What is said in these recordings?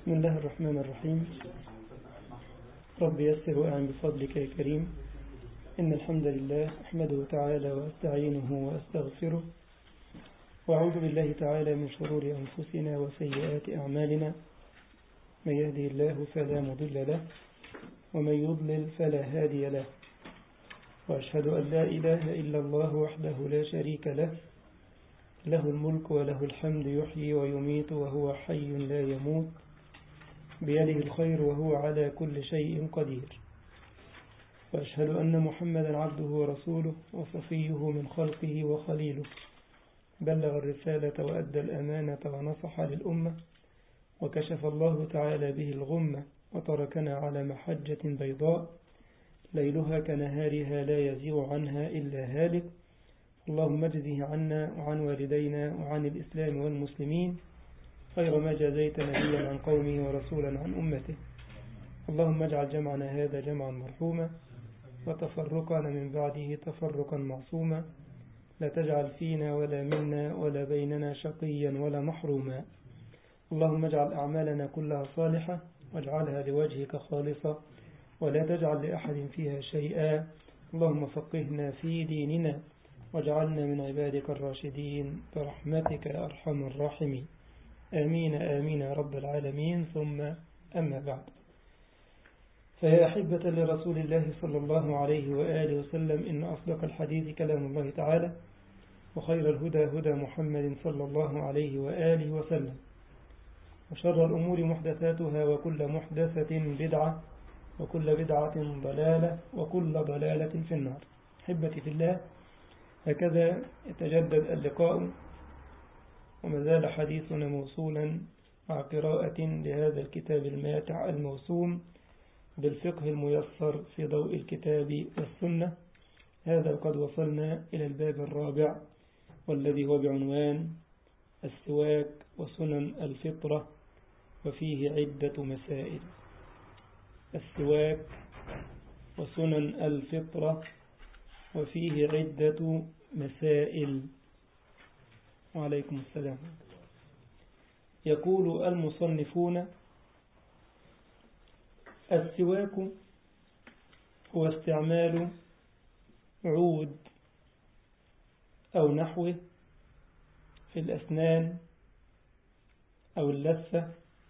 بسم الله الرحمن الرحيم رب يسر وأعن بفضلك يا كريم إن الحمد لله أحمده تعالى وأستعينه وأستغفره وأعوذ بالله تعالى من شرور أنفسنا وسيئات أعمالنا من يهدي الله فلا مضل له ومن يضلل فلا هادي له وأشهد أن لا إله إلا الله وحده لا شريك له له الملك وله الحمد يحيي ويميت وهو حي لا يموت بيده الخير وهو على كل شيء قدير وأشهد أن محمدا عبده ورسوله وصفيه من خلقه وخليله بلغ الرسالة وأدى الأمانة ونصح للأمة وكشف الله تعالى به الغمة وتركنا على محجة بيضاء ليلها كنهارها لا يزيغ عنها إلا هالك اللهم اجزه عنا وعن والدينا وعن الإسلام والمسلمين خير ما جازيت نبيا عن قومه ورسولا عن أمته اللهم اجعل جمعنا هذا جمعا مرحوما وتفرقنا من بعده تفرقا معصوما لا تجعل فينا ولا منا ولا بيننا شقيا ولا محروما اللهم اجعل أعمالنا كلها صالحة واجعلها لوجهك خالصة ولا تجعل لأحد فيها شيئا اللهم فقهنا في ديننا واجعلنا من عبادك الراشدين برحمتك يا أرحم الراحمين آمين آمين يا رب العالمين ثم أما بعد فيا أحبة لرسول الله صلى الله عليه وآله وسلم إن أصدق الحديث كلام الله تعالى وخير الهدى هدى محمد صلى الله عليه وآله وسلم وشر الأمور محدثاتها وكل محدثة بدعة وكل بدعة ضلالة وكل ضلالة في النار أحبتي في الله هكذا يتجدد اللقاء وما زال حديثنا موصولا مع قراءة لهذا الكتاب الماتع الموسوم بالفقه الميسر في ضوء الكتاب والسنة هذا وقد وصلنا إلى الباب الرابع والذي هو بعنوان السواك وسنن الفطرة وفيه عدة مسائل السواك وسنن الفطرة وفيه عدة مسائل وعليكم السلام يقول المصنفون السواك هو استعمال عود أو نحوه في الأسنان أو اللثة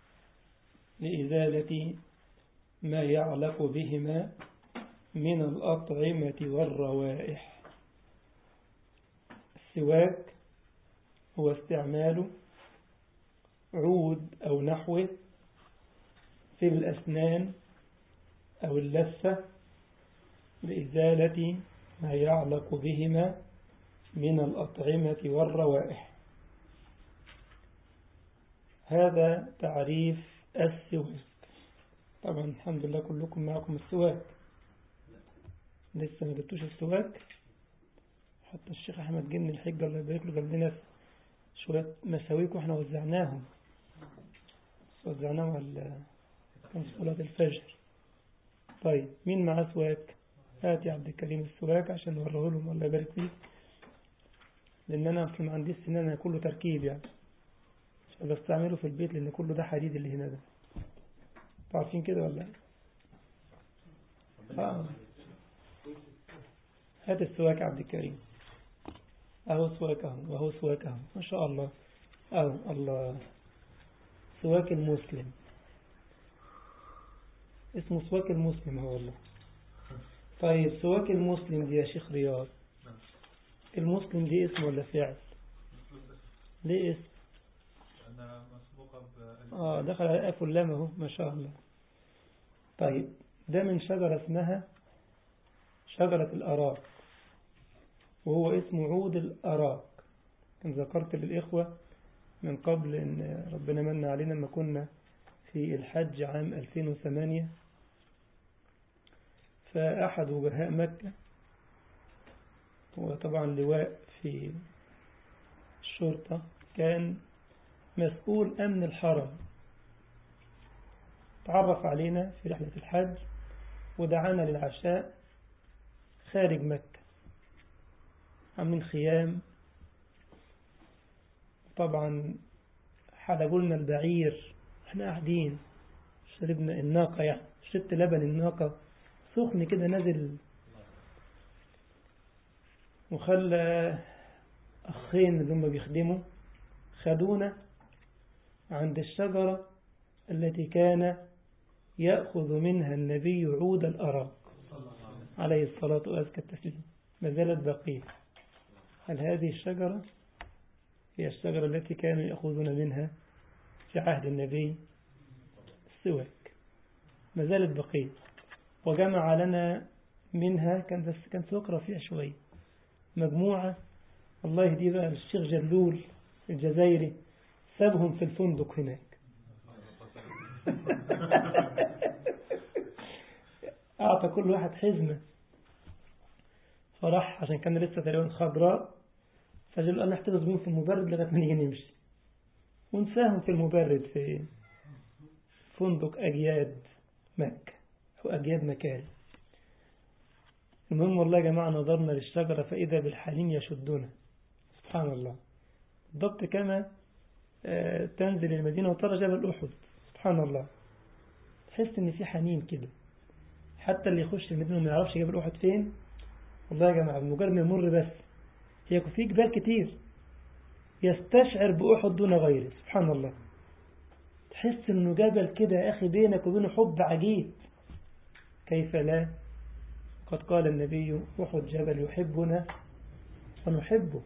لإزالة ما يعلق بهما من الأطعمة والروائح السواك هو استعمال عود أو نحوه في الأسنان أو اللثة لإزالة ما يعلق بهما من الأطعمة والروائح هذا تعريف السواك طبعا الحمد لله كلكم معكم السواك لسه ما جبتوش السواك حتى الشيخ أحمد جن الحجة الله يبارك له جاب لنا شوية مساويك واحنا وزعناهم وزعناهم على كان صلاة الفجر طيب مين معاه سواك هات يا عبد الكريم السواك عشان نوريه لهم الله يبارك فيك لان انا اصلا ما عنديش سنان كله تركيب يعني عشان بستعمله في البيت لان كله ده حديد اللي هنا ده عارفين كده ولا آه. هات السواك يا عبد الكريم اهو سواك اهو وهو سواك اهو ما شاء الله اهو الله سواك المسلم اسمه سواك المسلم هو والله طيب سواك المسلم دي يا شيخ رياض المسلم دي اسم ولا فعل ليه اسم أنا مسبوقة ب اه دخل على الألف واللام اهو ما شاء الله طيب ده من شجرة اسمها شجرة الأراك وهو اسمه عود الأراك كان ذكرت للإخوة من قبل أن ربنا من علينا لما كنا في الحج عام 2008 فأحد وجهاء مكة وطبعا لواء في الشرطة كان مسؤول أمن الحرم تعرف علينا في رحلة الحج ودعانا للعشاء خارج مكة عاملين خيام طبعا حلبوا لنا البعير احنا قاعدين شربنا الناقة يعني شربت لبن الناقة سخن كده نازل وخلى أخين اللي هم بيخدموا خدونا عند الشجرة التي كان يأخذ منها النبي عود الأراك عليه الصلاة وأزكى التسليم ما زالت باقية هل هذه الشجرة هي الشجرة التي كانوا يأخذون منها في عهد النبي السواك ما زالت بقية وجمع لنا منها كان بس كان سوق رفيع شوية مجموعة الله يهديه بقى الشيخ جلول الجزائري سابهم في الفندق هناك أعطى كل واحد حزمة فراح عشان كان لسه تقريبا خضراء فجل قال نحتفظ بيهم في المبرد لغاية ما نيجي نمشي ونساهم في المبرد في فندق أجياد مكة أو أجياد مكان المهم والله يا جماعة نظرنا للشجرة فإذا بالحليم يشدنا سبحان الله بالضبط كما تنزل المدينة وترى جبل أحد سبحان الله تحس إن في حنين كده حتى اللي يخش المدينة وما يعرفش جبل أحد فين والله يا جماعة بمجرد ما يمر بس هي في جبال كتير يستشعر بأحد دون غيره سبحان الله تحس إنه جبل كده يا أخي بينك وبينه حب عجيب كيف لا قد قال النبي أحد جبل يحبنا ونحبه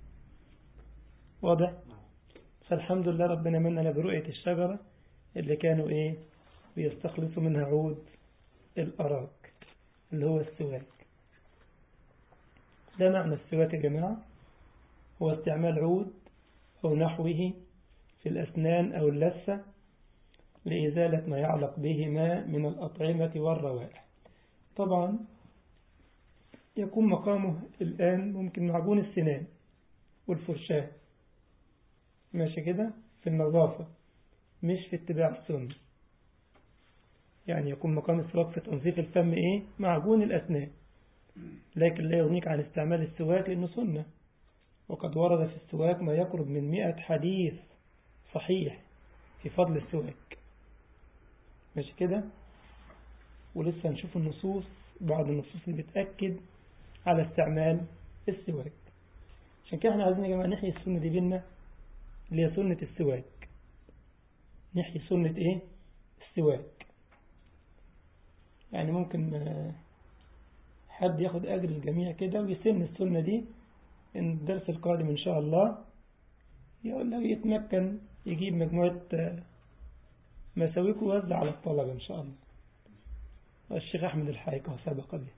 واضح فالحمد لله ربنا مننا برؤية الشجرة اللي كانوا إيه بيستخلصوا منها عود الأراك اللي هو السواك ده معنى السواك يا جماعة هو استعمال عود أو نحوه في الأسنان أو اللثة لإزالة ما يعلق بهما من الأطعمة والروائح طبعا يكون مقامه الآن ممكن معجون السنان والفرشاة ماشي كده في النظافة مش في اتباع السنة يعني يكون مقام السواك في تنظيف الفم إيه معجون الأسنان لكن لا يغنيك عن استعمال السواك لأنه سنة وقد ورد في السواك ما يقرب من مئة حديث صحيح في فضل السواك ماشي كده ولسه نشوف النصوص بعض النصوص اللي بتأكد على استعمال السواك عشان كده احنا عايزين يا جماعة نحيي السنة دي بينا اللي هي سنة السواك نحيي سنة ايه السواك يعني ممكن حد ياخد أجر الجميع كده ويسن السنة دي إن الدرس القادم إن شاء الله يقول له يتمكن يجيب مجموعة مساويك ويوزع على الطلبة إن شاء الله والشيخ أحمد الحايك سبق به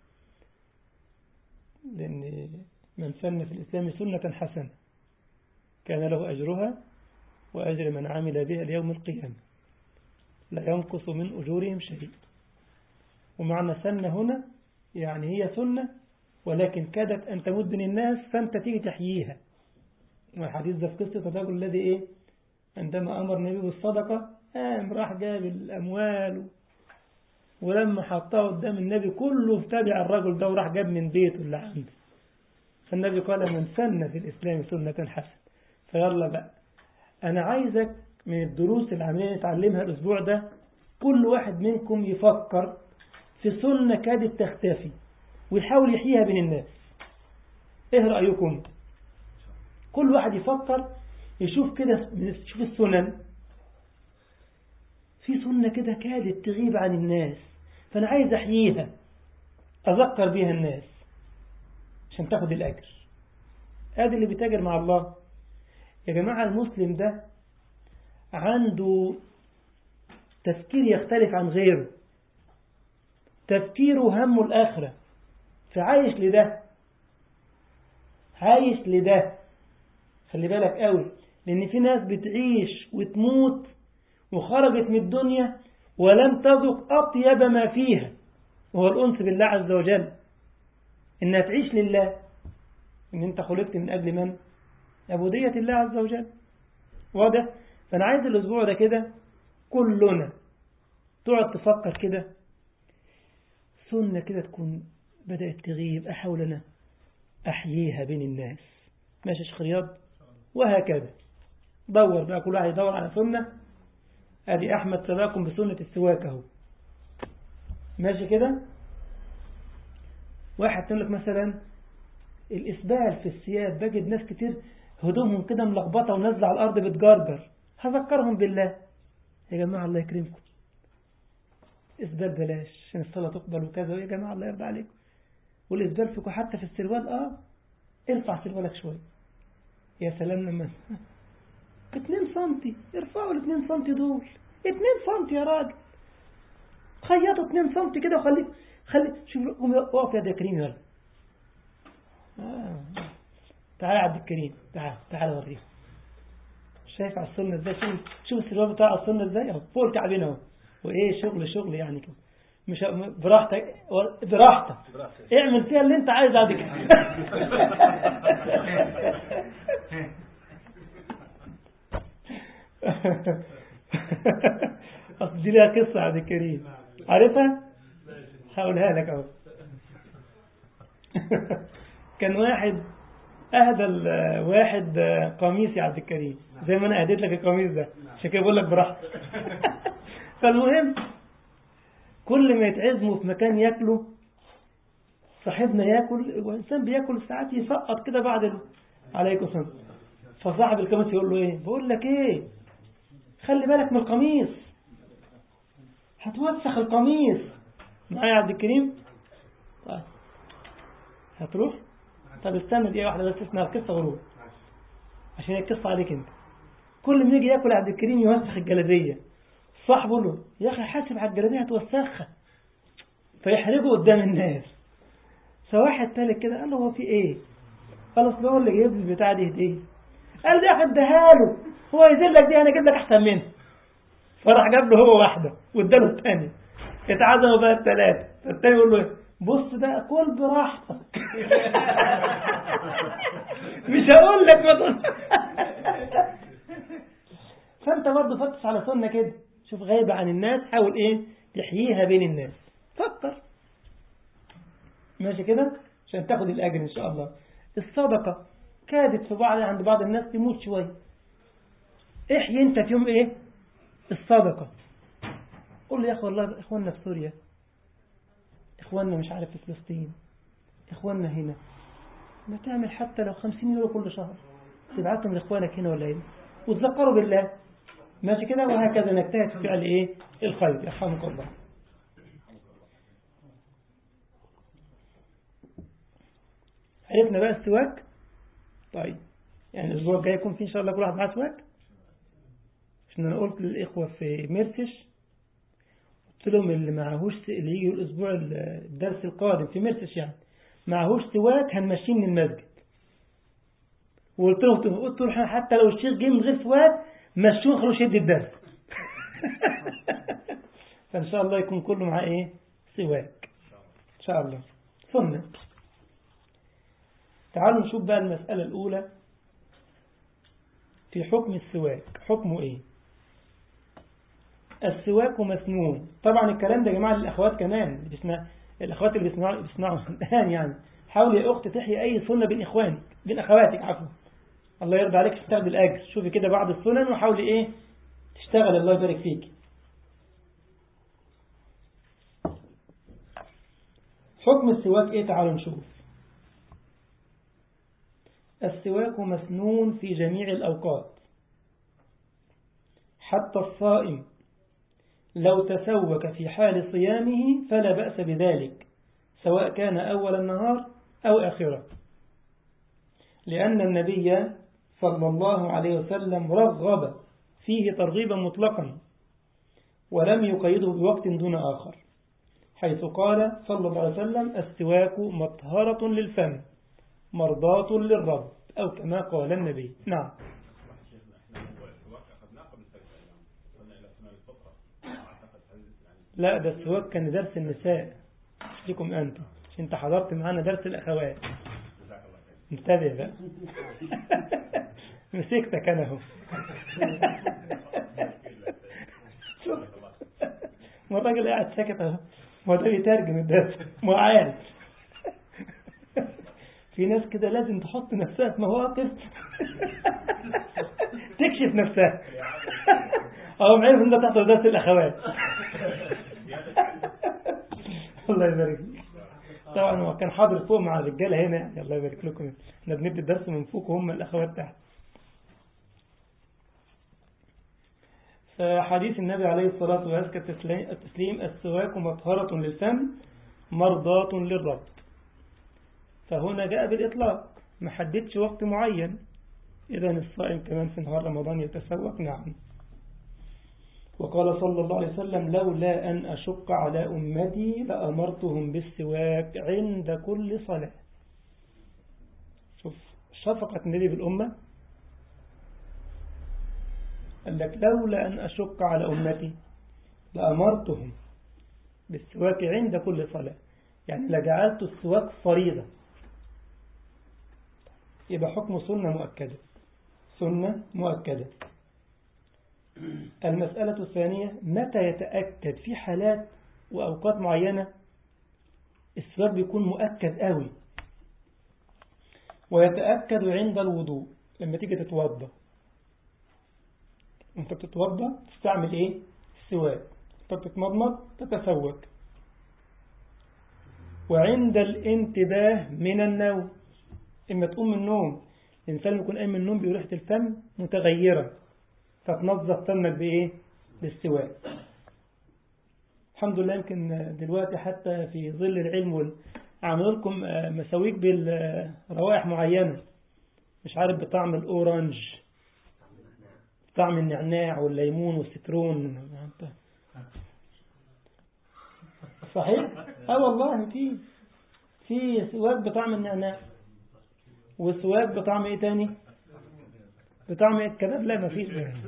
لأن من سن في الإسلام سنة حسنة كان له أجرها وأجر من عمل بها ليوم القيامة لا ينقص من أجورهم شيء ومعنى سنة هنا يعني هي سنة ولكن كادت أن تمد من الناس فأنت تيجي تحييها والحديث ده في قصة الرجل الذي إيه عندما أمر النبي بالصدقة قام راح جاب الأموال ولما حطها قدام النبي كله تابع الرجل ده وراح جاب من بيته اللي عنده فالنبي قال من سن في الإسلام سنة حسنة فيلا بقى أنا عايزك من الدروس العملية نتعلمها الأسبوع ده كل واحد منكم يفكر في سنة كادت تختفي ويحاول يحييها بين الناس ايه رأيكم كل واحد يفكر يشوف كده يشوف السنن في سنة كده كادت تغيب عن الناس فأنا عايز أحييها أذكر بيها الناس عشان تاخد الأجر هذا اللي بيتاجر مع الله يا جماعة المسلم ده عنده تفكير يختلف عن غيره تفكيره همه الآخرة فعايش لده عايش لده خلي بالك قوي لأن في ناس بتعيش وتموت وخرجت من الدنيا ولم تذق أطيب ما فيها وهو الأنس بالله عز وجل إنها تعيش لله إن أنت خلقت من أجل من؟ عبودية الله عز وجل واضح؟ فأنا عايز الأسبوع ده كده كلنا تقعد تفكر كده سنة كده تكون بدأت تغيب أحاول أنا أحييها بين الناس ماشي شيخ رياض وهكذا دور بقى كل واحد يدور على سنة ادي احمد سباكم بسنة السواك اهو ماشي كده واحد تقول لك مثلا الاسبال في الثياب بجد ناس كتير هدومهم كده ملخبطه ونازله على الارض بتجرجر هذكرهم بالله يا جماعه الله يكرمكم اسبال بلاش عشان الصلاه تقبل وكذا يا جماعه الله يرضى عليكم والاسبال فيكم حتى في السروال اه ارفع سروالك شويه يا سلام لما 2 سم ارفعوا ال 2 سم دول 2 سم يا راجل خيطوا 2 سم كده وخليك خلي شوف قوم اقف يا كريم يلا آه. تعال يا عبد الكريم تعال تعال اوريك شايف على السنه ازاي شوف شوف السروال بتاع على السنه ازاي اهو فوق الكعبين اهو وايه شغل شغل يعني كده مش براحتك براحتك اعمل فيها اللي انت عايز بعد كده اصل دي ليها قصه عبد الكريم عارفها هقولها لك اهو كان واحد اهدى واحد قميص يا عبد الكريم زي ما انا اهديت لك القميص ده عشان كده بقول لك براحتك فالمهم كل ما يتعزموا في مكان ياكلوا صاحبنا ياكل وانسان بياكل ساعات يسقط كده بعد ال... عليكم السلام فصاحب القميص يقول له ايه بقول لك ايه خلي بالك من القميص هتوسخ القميص معايا عبد الكريم طيب هتروح طب استنى دقيقه واحده بس اسمها القصه غروب عشان القصه عليك انت كل ما يجي ياكل عبد الكريم يوسخ الجلابيه صاحبه له يا اخي حاسب على الجلابيه هتوسخها فيحرجه قدام الناس فواحد تالت كده قال له هو في ايه قال اصل هو اللي جايب لي البتاعه دي هديه قال ده اديها له هو يزيد لك دي انا اجيب لك احسن منها فراح جاب له هو واحده واداله الثانيه اتعزموا بقى الثلاثه فالثاني يقول له ايه بص بقى كل براحتك مش هقول لك ما تقول فانت برضه فتش على سنه كده شوف غايبه عن الناس حاول ايه تحييها بين الناس فكر ماشي كده عشان تاخد الاجر ان شاء الله الصدقه كادت في بعض عند بعض الناس تموت شويه احيي انت في يوم ايه الصدقه قول لي يا اخي والله اخواننا في سوريا اخواننا مش عارف في فلسطين اخواننا هنا ما تعمل حتى لو 50 يورو كل شهر تبعتهم لاخوانك هنا ولا هنا وتذكروا بالله ماشي كده وهكذا نجتهد في فعل ايه الخير يرحمك الله عرفنا بقى السواك طيب يعني الاسبوع الجاي يكون في ان شاء الله كل واحد معاه سواك عشان انا قلت للاخوه في ميرسش قلت لهم اللي معهوش اللي يجي الاسبوع الدرس القادم في ميرسش يعني معهوش سواك هنمشيه من المسجد وقلت لهم قلت له حتى لو الشيخ جه من غير سواك مشوه خلوه يدي الدرس فان شاء الله يكون كله معاه ايه سواك ان شاء الله سنه تعالوا نشوف بقى المسألة الأولى في حكم السواك حكمه إيه السواك مسنون طبعا الكلام ده يا جماعة للأخوات كمان بسمع الأخوات اللي بيسمعوا بيسمعوا الآن يعني حاول يا أخت تحيي أي سنة بين إخوانك بين أخواتك عفوا الله يرضى عليك تشتغل بالأجر شوفي كده بعض السنن وحاولي إيه تشتغل الله يبارك فيك حكم السواك إيه تعالوا نشوف السواك مسنون في جميع الأوقات حتى الصائم لو تسوك في حال صيامه فلا بأس بذلك سواء كان أول النهار أو آخره لأن النبي صلى الله عليه وسلم رغب فيه ترغيبا مطلقا ولم يقيده بوقت دون آخر حيث قال صلى الله عليه وسلم السواك مطهرة للفم مرضاة للرب أو كما قال النبي نعم لا ده السواك كان درس النساء لكم أنتم عشان انت حضرت معانا درس الأخوات انتبه بقى مسكتك أنا اهو ما الراجل قاعد ساكت اهو ما ده بيترجم الدرس ما عارف في ناس كده لازم تحط نفسها في مواقف تكشف نفسها أو عارف إن ده تحت درس الأخوات الله يبارك فيك طبعا هو كان حاضر فوق مع الرجالة هنا يعني الله يبارك لكم احنا بندي الدرس من فوق وهم الأخوات تحت فحديث النبي عليه الصلاة والسلام التسليم السواك مطهرة للفم مرضاة للرب فهنا جاء بالإطلاق ما حددش وقت معين إذا الصائم كمان في نهار رمضان يتسوق نعم وقال صلى الله عليه وسلم لولا أن أشق على أمتي لأمرتهم بالسواك عند كل صلاة شوف شفقة النبي بالأمة قال لك لولا أن أشق على أمتي لأمرتهم بالسواك عند كل صلاة يعني لجعلت السواك فريضة يبقى حكم سنة مؤكدة سنة مؤكدة المسألة الثانية متى يتأكد في حالات وأوقات معينة السواك بيكون مؤكد قوي ويتأكد عند الوضوء لما تيجي تتوضى انت بتتوضى تستعمل ايه السواك انت بتتمضمض تتسوك وعند الانتباه من النوم اما تقوم من النوم الانسان يكون قايم من النوم بريحه الفم متغيره فتنظف فمك بايه بالسواك الحمد لله يمكن دلوقتي حتى في ظل العلم عملوا لكم مساويك بالروائح معينه مش عارف بطعم الاورنج طعم النعناع والليمون والسترون صحيح اه والله في في سواك بطعم النعناع وسواك بطعم ايه تاني بطعم ايه الكباب لا ما فيش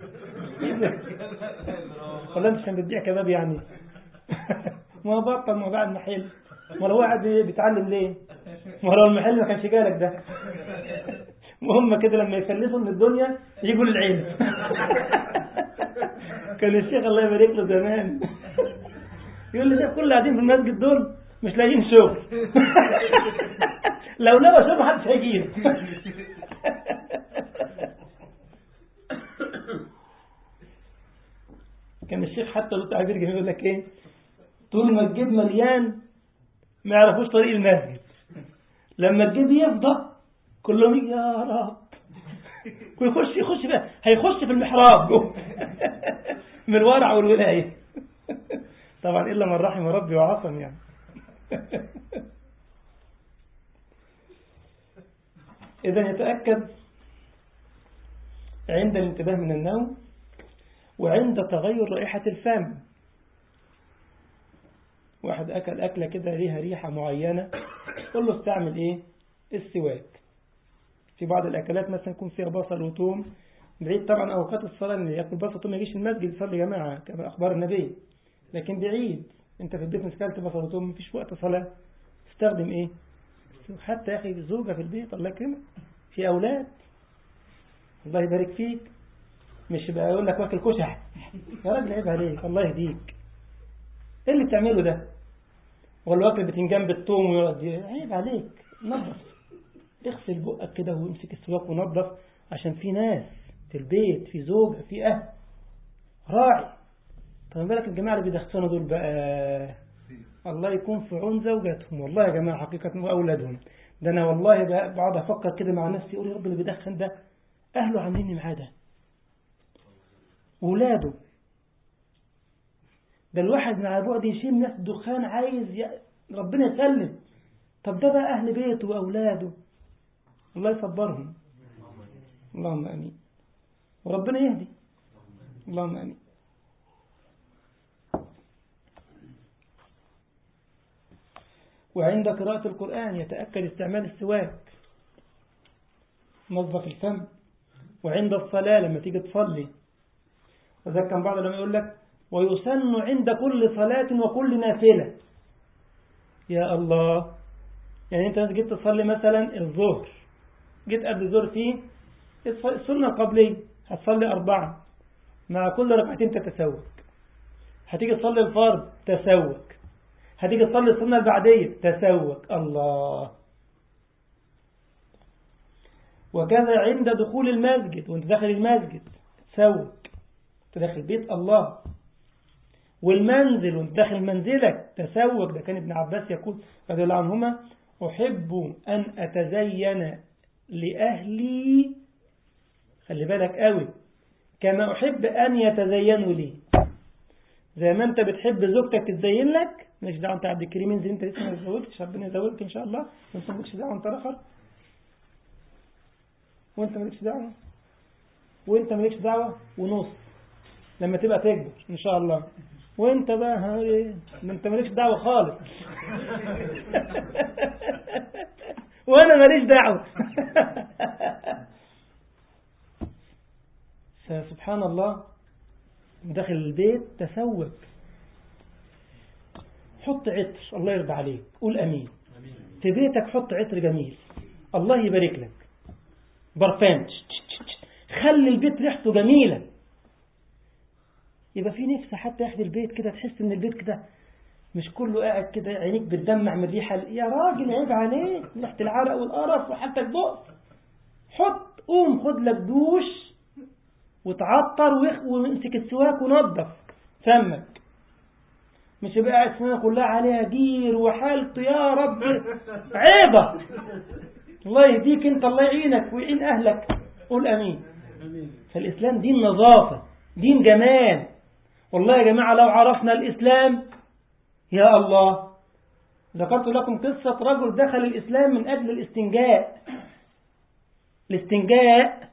ولا انت عشان بتبيع كباب يعني ما بطل ما بعد محل ما هو قاعد بيتعلم ليه ما هو المحل ما كانش جالك ده وهم كده لما يفلسوا من الدنيا يجوا للعلم كان الشيخ الله يبارك له زمان يقول لي ده كل قاعدين في المسجد دول مش لاقيين شغل لو لقوا شغل محدش هيجيب كان الشيخ حتى له تعبير جميل يقول لك ايه طول ما الجيب مليان ما يعرفوش طريق المسجد لما الجيب يفضى كلهم يجي يا رب ويخش يخش بقى هيخش في المحراب جوه من الورع والولاية طبعا إلا من رحم ربي وعصم يعني إذا يتأكد عند الانتباه من النوم وعند تغير رائحة الفم واحد أكل أكلة كده ليها ريحة معينة قل له استعمل إيه السواك في بعض الأكلات مثلا يكون فيها بصل وتوم بعيد طبعا أوقات الصلاة اللي يأكل بصل وتوم ما يجيش المسجد يصلي جماعة كما أخبار النبي لكن بعيد أنت في البيت مسكلت بصل وتوم مفيش وقت صلاة تستخدم إيه حتى يا أخي زوجة في البيت الله يكرمك في أولاد الله يبارك فيك مش بقى يقول لك واكل كشح يا راجل عيب عليك الله يهديك ايه اللي بتعمله ده ولا واكل بتنجان بالثوم ويقعد عيب عليك نظف اغسل بقك كده وامسك السواك ونظف عشان في ناس في البيت في زوجة في أهل راعي طب بالك الجماعة اللي بيدخنوا دول بقى الله يكون في عون زوجاتهم والله يا جماعة حقيقة وأولادهم ده أنا والله بقعد أفكر كده مع نفسي أقول يا رب اللي بيدخن ده أهله عاملين معاه ده ولاده ده الواحد مع بعد يشيل ناس دخان عايز ي... ربنا يسلم طب ده بقى أهل بيته وأولاده الله يصبرهم اللهم أمين وربنا يهدي اللهم أمين وعند قراءة القرآن يتأكد استعمال السواك نظف الفم وعند الصلاة لما تيجي تصلي وذلك كان بعض لما يقول لك ويسن عند كل صلاة وكل نافلة يا الله يعني انت جيت تصلي مثلا الظهر جيت قبل الظهر فيه السنة القبلية هتصلي أربعة مع كل ركعتين تتسوك هتيجي تصلي الفرض تسوك هتيجي تصلي السنة البعدية تسوك الله وكذا عند دخول المسجد وانت داخل المسجد تسوك انت داخل بيت الله والمنزل وانت داخل منزلك تسوق ده كان ابن عباس يقول رضي الله عنهما أحب أن أتزين لأهلي خلي بالك قوي كما أحب أن يتزينوا لي زي ما أنت بتحب زوجتك تتزين لك مش دعوة أنت عبد الكريم انزل أنت لسه ما تزوجتش ربنا يزوجك إن شاء الله وأنت مالكش دعوة أنت آخر وأنت مالكش دعوة وأنت مالكش دعوة ونص لما تبقى تكبر إن شاء الله وأنت بقى ها إيه ما أنت مالكش دعوة خالص وأنا ماليش دعوة فسبحان الله داخل البيت تسوق حط عطر الله يرضى عليك قول أمين في بيتك حط عطر جميل الله يبارك لك برفان خلي البيت ريحته جميلة يبقى في نفس حتى يحدي البيت كده تحس ان البيت كده مش كله قاعد كده عينيك بتدمع من الريحة يا راجل عيب عليك ريحة العرق والقرف وحالتك بؤس حط قوم خد لك دوش وتعطر وامسك السواك ونظف فمك مش يبقى قاعد سنة كلها عليها دير وحالته يا رب عيبة الله يهديك انت الله يعينك ويعين اهلك قول امين فالاسلام دين نظافة دين جمال والله يا جماعة لو عرفنا الاسلام يا الله ذكرت لكم قصة رجل دخل الاسلام من اجل الاستنجاء الاستنجاء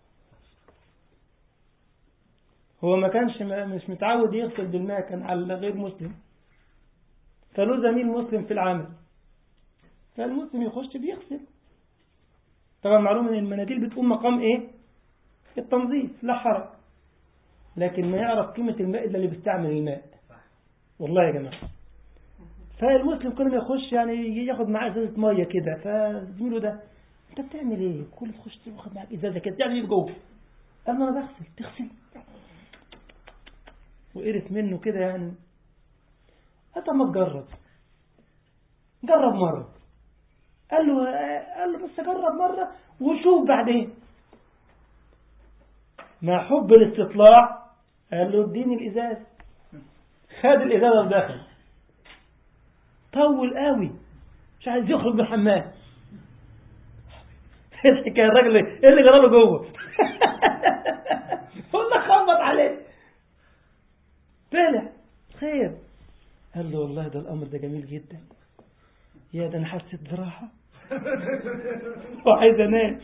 هو ما كانش مش متعود يغسل بالماء كان على غير مسلم فله زميل مسلم في العمل فالمسلم يخش بيغسل طبعا معلوم ان المناديل بتقوم مقام ايه التنظيف لا حرج لكن ما يعرف قيمة الماء إلا اللي بيستعمل الماء والله يا جماعة فالمسلم كل ما يخش يعني ياخد معاه ازازة مية كده فزميله ده انت بتعمل ايه كل تخش تاخد معاك ازازة كده تعمل ايه جوه قال له انا بغسل تغسل وقرف منه كده يعني قال ما تجرب جرب مرة قال له قال له بس جرب مرة وشوف بعدين مع حب الاستطلاع قال له اديني الإزاز خد الإزازة ودخل طول قوي مش عايز يخرج من الحمام ايه الحكايه الراجل ايه اللي جرى له جوه قلنا خبط عليه طلع خير قال له والله ده الأمر ده جميل جدا يا ده أنا حسيت براحة وعايز أنام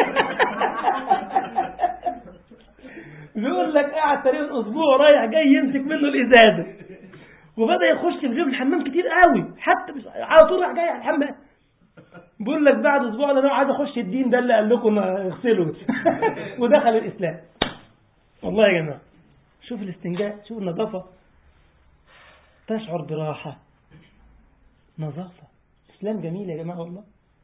بيقول لك قاعد تقريبا أسبوع رايح جاي يمسك منه الإزازة وبدأ يخش في جيب الحمام كتير قوي حتى مش على طول راح جاي على الحمام بيقول لك بعد أسبوع أنا عايز أخش الدين ده اللي قال لكم اغسلوا ودخل الإسلام والله يا جماعة شوف الاستنجاء شوف النظافة تشعر براحة نظافة إسلام جميل يا جماعة والله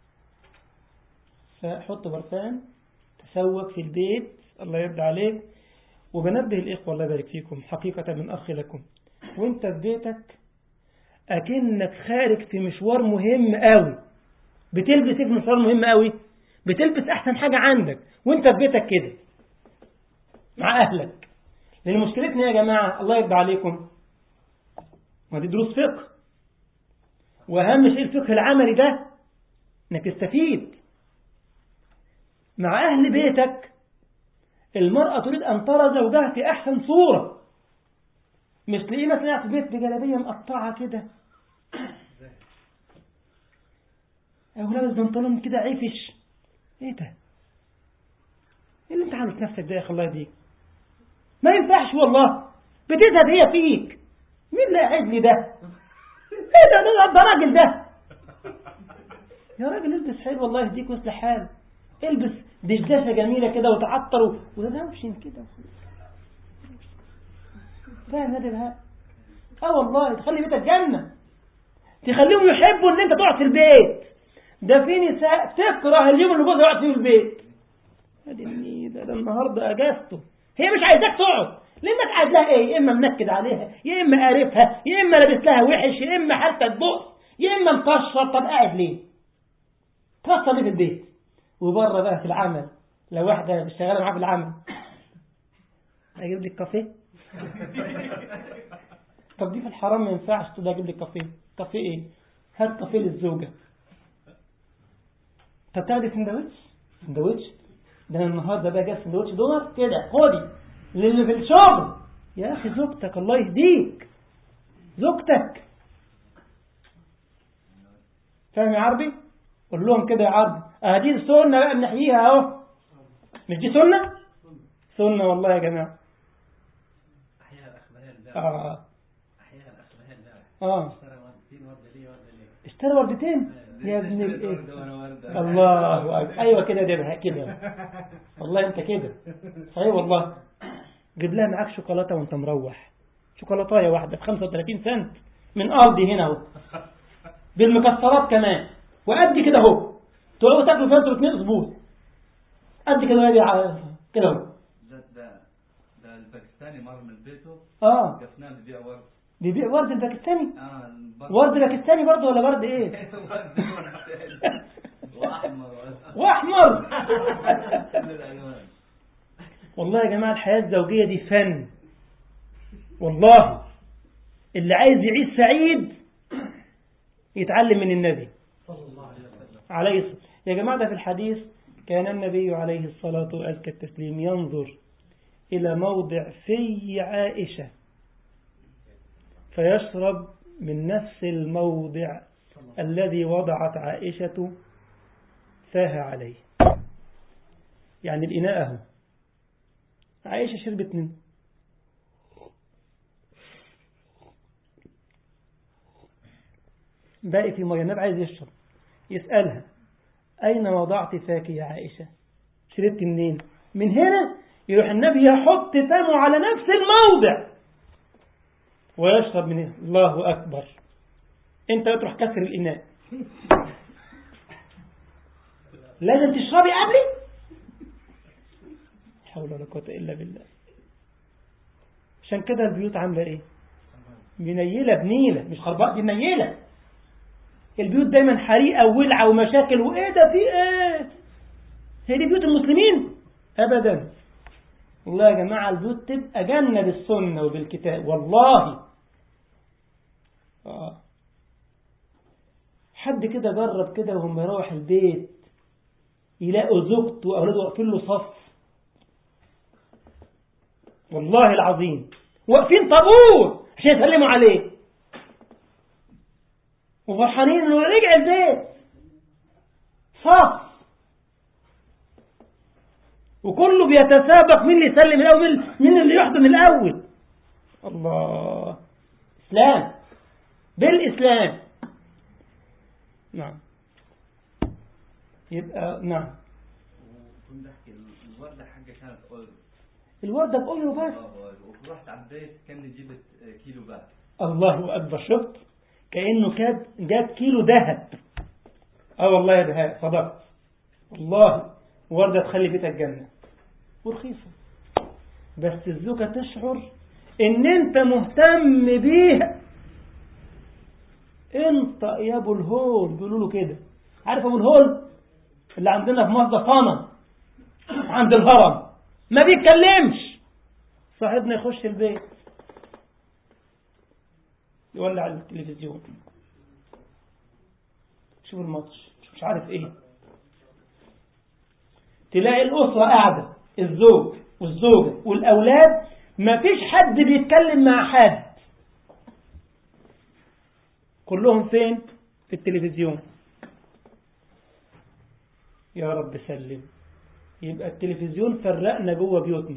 فحط برفان تسوق في البيت الله يرضى عليك وبنبه الإخوة الله يبارك فيكم حقيقة من أخ لكم وانت في بيتك أكنك خارج في مشوار مهم قوي بتلبس في مشوار مهم قوي بتلبس أحسن حاجة عندك وانت في بيتك كده مع أهلك لأن مشكلتنا يا جماعة الله يرضى عليكم ما دي دروس فقه وأهم شيء الفقه العملي ده انك تستفيد مع أهل بيتك المرأة تريد أن ترى زوجها في أحسن صورة مش تلاقيه مثلا في البيت بجلابية مقطعة كده أو لابس بنطلون كده عفش إيه ده؟ إيه اللي أنت عامل في نفسك ده يا أخي الله يهديك؟ ما ينفعش والله بتزهد هي فيك مين اللي قاعد لي ده؟ إيه ده ده, ده راجل ده يا راجل البس حلو والله يهديك ويصلح حالك البس دشداشة جميلة كده وتعطر وتدوشن كده فاهم هذا الهاء اه والله تخلي بيتك جنة تخليهم يحبوا ان انت تقعد في البيت ده في نساء تكره اليوم اللي جوزها يقعد فيه في البيت ادي ده, ده النهارده اجازته هي مش عايزاك تقعد لانك عايز لها ايه يا اما منكد عليها يا اما قارفها يا اما لابس لها وحش يا اما حالتك بؤس يا اما مكشر طب قاعد ليه توصل ليه في البيت وبره بقى في العمل لو واحدة شغالة معاه في العمل اجيب لك كافيه طب دي في الحرام ما ينفعش تقول اجيب لك كافيه كافيه ايه هات كافيه للزوجة طب تاخدي سندوتش سندوتش ده انا النهارده بقى جايب سندوتش دولار كده خدي للي في الشغل يا اخي زوجتك الله يهديك زوجتك فاهم يا عربي قول لهم كده يا عربي ادي السنه بقى بنحييها اهو مش دي سنه سنه والله يا جماعه أحياء الأخبار لا اه أحياء الأخبار لا اه ترى وردتين ورد لي ورد لي اشتري وردتين يا ابن الايه وردة وأنا وردة الله أكبر. ايوه كده ده بقى كده والله انت كده صحيح والله جيب لها معاك شوكولاته وانت مروح شوكولاتايه واحده ب 35 سنت من ارضي هنا اهو بالمكسرات كمان وقد كده اهو تقعدوا تاكلوا فيها انتوا الاثنين اسبوع قد كده يا ع- كده اهو ده ده ده الباكستاني مر من بيته اه قفناه بيبيع ورد بيبيع ورد الباكستاني اه البرد- ورد باكستاني برضه ولا ورد ايه ورد واحمر واحمر كل الالوان والله يا جماعة الحياة الزوجية دي فن والله اللي عايز يعيش سعيد يتعلم من النبي صلى الله عليه وسلم عليه الصلاة يا جماعة ده في الحديث كان النبي عليه الصلاة وأزكى التسليم ينظر إلى موضع في عائشة فيشرب من نفس الموضع الذي وضعت عائشة فاها عليه يعني الإناء أهو عائشة شربت منه باقي في مية النبي عايز يشرب يسألها أين وضعت فاك يا عائشة شربت منين من هنا يروح النبي يحط فمه على نفس الموضع ويشرب من هنا الله أكبر انت تروح كسر الإناء لازم تشربي قبلي لا حول ولا قوة إلا بالله عشان كده البيوت عاملة إيه منيلة بنيلة مش خرباء دي منيلة البيوت دايما حريقة وولعة ومشاكل وإيه ده في إيه هي دي بيوت المسلمين أبدا والله يا جماعة البيوت تبقى جنة بالسنة وبالكتاب والله آه. حد كده جرب كده وهم يروح البيت يلاقوا زوجته وأولاده واقفين له صف والله العظيم واقفين طابور عشان يسلموا عليه وفرحانين انه رجع البيت صف وكله بيتسابق مين اللي يسلم الاول مين اللي يحضن الاول الله اسلام بالاسلام نعم يبقى نعم كنت احكي الورده حاجه كانت اورو الوردة بقول له بس ورحت على البيت كان جبت كيلو بات الله أكبر شفت كأنه كاد جاب كيلو ذهب اه والله يا بهاء صدقت والله وردة تخلي بيتك جنة ورخيصة بس الزوجة تشعر ان انت مهتم بيها انت يا ابو الهول بيقولوا له كده عارف ابو الهول اللي عندنا في مصر صنم عند الهرم ما بيتكلمش صاحبنا يخش البيت يولع التلفزيون شوف الماتش مش عارف ايه تلاقي الأسرة قاعدة الزوج والزوجة والأولاد ما فيش حد بيتكلم مع حد كلهم فين في التلفزيون يا رب سلم يبقى التلفزيون فرقنا جوه بيوتنا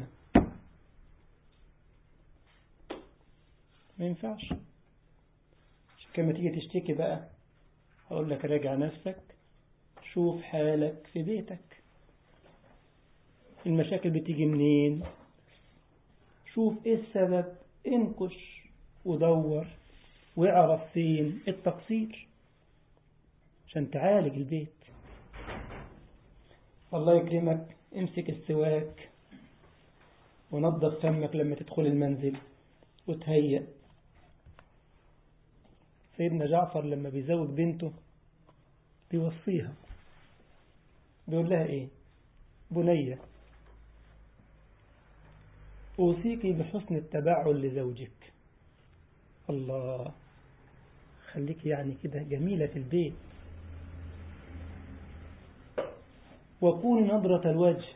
ما ينفعش كما تيجي تشتكي بقى هقول لك راجع نفسك شوف حالك في بيتك المشاكل بتيجي منين شوف ايه السبب انكش ودور واعرف فين التقصير عشان تعالج البيت الله يكرمك امسك السواك ونظف فمك لما تدخل المنزل وتهيأ سيدنا جعفر لما بيزوج بنته بيوصيها بيقول لها ايه بنية أوصيك بحسن التبعل لزوجك الله خليك يعني كده جميلة في البيت وكون نظرة الوجه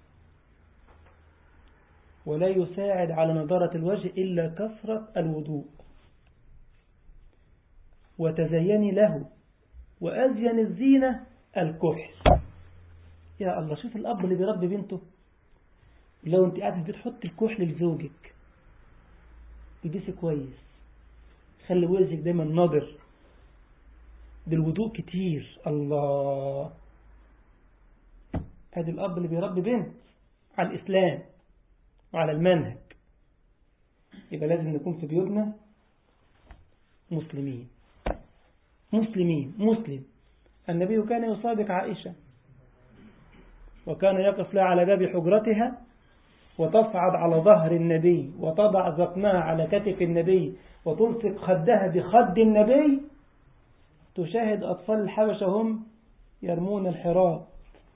ولا يساعد على نظرة الوجه إلا كثرة الوضوء وتزيني له وأزين الزينة الكحل يا الله شوف الأب اللي بيربي بنته لو انت قاعد بتحط الكحل لزوجك البسي كويس خلي وجهك دايما ناظر بالوضوء كتير الله ادي الأب اللي بيربي بنت على الإسلام وعلى المنهج يبقى لازم نكون في بيوتنا مسلمين مسلمين مسلم النبي كان يصادق عائشة وكان يقف لها على باب حجرتها وتصعد على ظهر النبي وتضع ذقنها على كتف النبي وتلصق خدها بخد النبي تشاهد أطفال الحبشة هم يرمون الحراب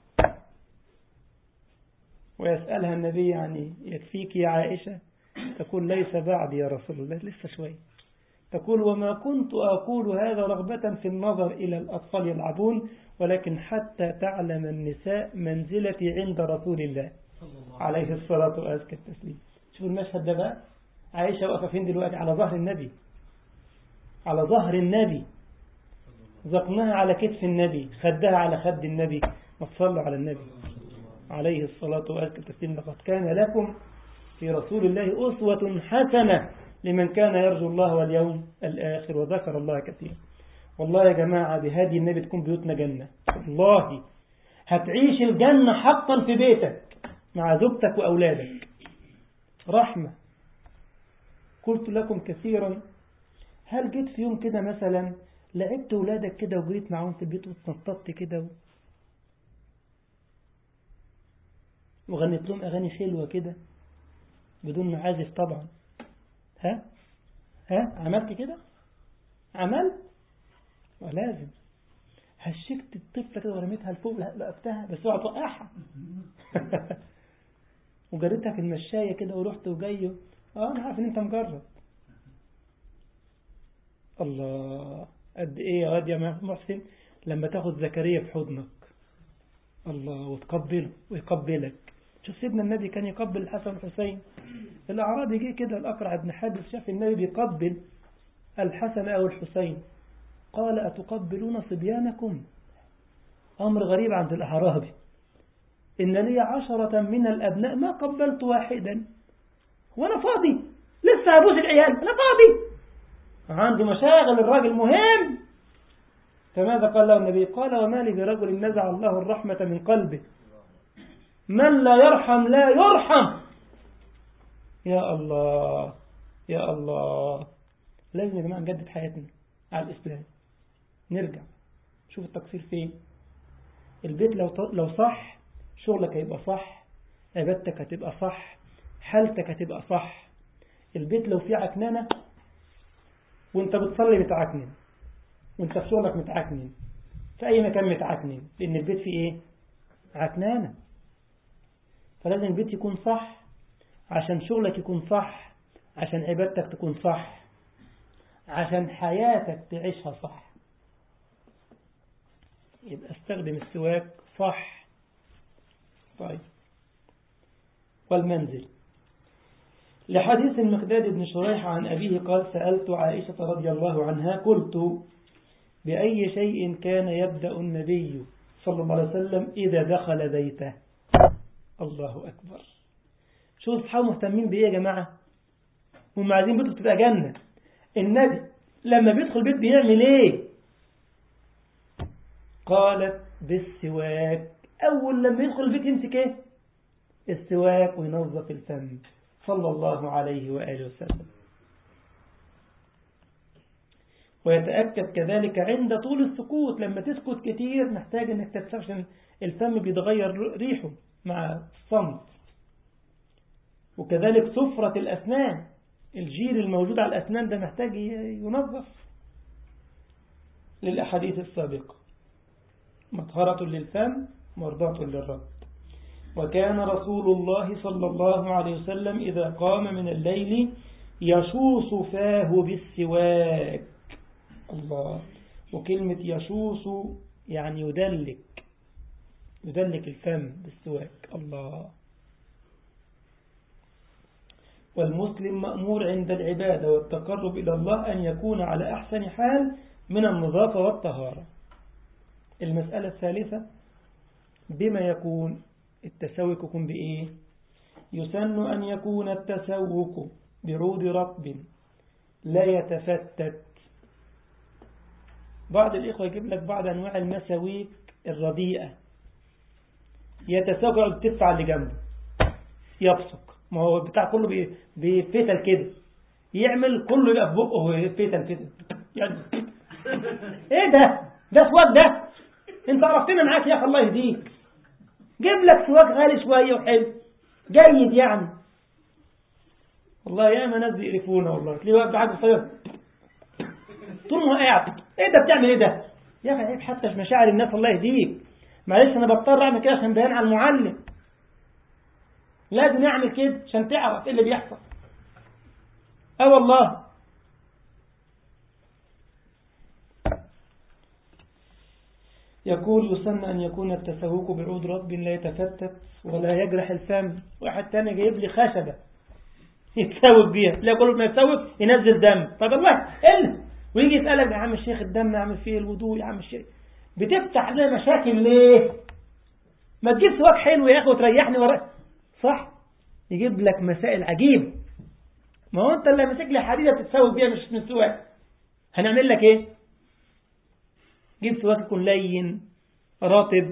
ويسألها النبي يعني يكفيك يا عائشة تقول ليس بعد يا رسول الله لسه شوي تقول وما كنت أقول هذا رغبة في النظر إلى الأطفال يلعبون ولكن حتى تعلم النساء منزلتي عند رسول الله عليه الصلاة وأزكى التسليم شوف المشهد ده بقى عائشة واقفة فين دلوقتي على ظهر النبي على ظهر النبي زقناها على كتف النبي خدها على خد النبي ما تصلوا على النبي عليه الصلاة وأزكى التسليم لقد كان لكم في رسول الله أسوة حسنة لمن كان يرجو الله واليوم الآخر وذكر الله كثيرا والله يا جماعة بهذه النبي تكون بيوتنا جنة والله هتعيش الجنة حقا في بيتك مع زوجتك وأولادك رحمة قلت لكم كثيرا هل جيت في يوم كده مثلا لعبت أولادك كده وجريت معاهم في البيت واتنططت كده وغنيت لهم أغاني حلوة كده بدون معازف طبعا ها ها عملت كده عملت ولازم هشكت الطفلة كده ورميتها لفوق لقفتها بس اوعى توقعها وجريتها في المشاية كده ورحت وجاي اه انا عارف ان انت مجرد الله قد ايه يا واد يا محسن لما تاخد زكريا في حضنك الله وتقبله ويقبلك شوف سيدنا النبي كان يقبل الحسن والحسين الأعرابي جه كده الأقرع بن حابس شاف النبي بيقبل الحسن أو الحسين قال أتقبلون صبيانكم أمر غريب عند الأعرابي إن لي عشرة من الأبناء ما قبلت واحدا وأنا فاضي لسه هبوس العيال أنا فاضي عنده مشاغل الراجل مهم فماذا قال له النبي قال وما لي برجل نزع الله الرحمة من قلبه من لا يرحم لا يرحم يا الله يا الله لازم يا جماعة نجدد حياتنا على الإسلام نرجع شوف التقصير فين البيت لو لو صح شغلك هيبقى صح عبادتك هتبقى صح حالتك هتبقى صح البيت لو فيه عكننة وانت بتصلي متعكنن وانت في شغلك متعكنن في أي مكان متعكنن لأن البيت فيه إيه عكنانة فلازم البيت يكون صح عشان شغلك يكون صح عشان عبادتك تكون صح عشان حياتك تعيشها صح يبقى استخدم السواك صح طيب والمنزل لحديث المقداد بن شريح عن أبيه قال سألت عائشة رضي الله عنها قلت بأي شيء كان يبدأ النبي صلى الله عليه وسلم إذا دخل بيته الله أكبر شو أصحابه مهتمين بإيه يا جماعة هم عايزين بيته تبقى جنة النبي لما بيدخل بيت بيعمل إيه قالت بالسواك أول لما يدخل البيت يمسك إيه السواك وينظف الفم صلى الله عليه وآله وسلم ويتأكد كذلك عند طول السكوت لما تسكت كتير محتاج انك تستفشن الفم بيتغير ريحه مع الصمت وكذلك صفرة الأسنان الجير الموجود على الأسنان ده محتاج ينظف للأحاديث السابقة مطهرة للفم مرضاة للرب وكان رسول الله صلى الله عليه وسلم إذا قام من الليل يشوص فاه بالسواك الله وكلمة يشوص يعني يدلك يدلك الفم بالسواك الله والمسلم مأمور عند العبادة والتقرب إلى الله أن يكون على أحسن حال من النظافة والطهارة المسألة الثالثة بما يكون التسوك يكون بإيه يسن أن يكون التسوك بعود رطب لا يتفتت بعض الإخوة يجيب لك بعض أنواع المساويك الرديئة يتسوق تدفع اللي جنبه يبصق ما هو بتاع كله بفتل كده يعمل كله يبقى في بقه فتل كده يعني ايه ده ده سواك ده انت عرفتنا معاك يا اخي الله يهديك جيب لك سواك غالي شويه وحلو جيد يعني والله يا ما ناس بيقرفونا والله تلاقيه واقف بعد الصيف طول ما هو قاعد ايه ده بتعمل ايه ده يا اخي عيب حتى في مشاعر الناس الله يهديك معلش انا بضطر اعمل كده عشان بيان على المعلم لازم اعمل كده عشان تعرف ايه اللي بيحصل اه والله يقول يسن أن يكون التسوق بعود رطب لا يتفتت ولا يجرح الفم واحد تاني جايب لي خشبة يتسوق بيها لا يقول ما يتسوق ينزل دم طب الله إلا ويجي يسألك يا عم الشيخ الدم نعمل فيه الوضوء يا عم الشيخ بتفتح لنا مشاكل ليه ما تجيب سواك حلو يا أخي وتريحني وراك صح يجيب لك مسائل عجيبة ما هو انت اللي ماسك لي حديدة بتتسوق بيها مش من سواك هنعمل لك ايه جيب سواك يكون لين رطب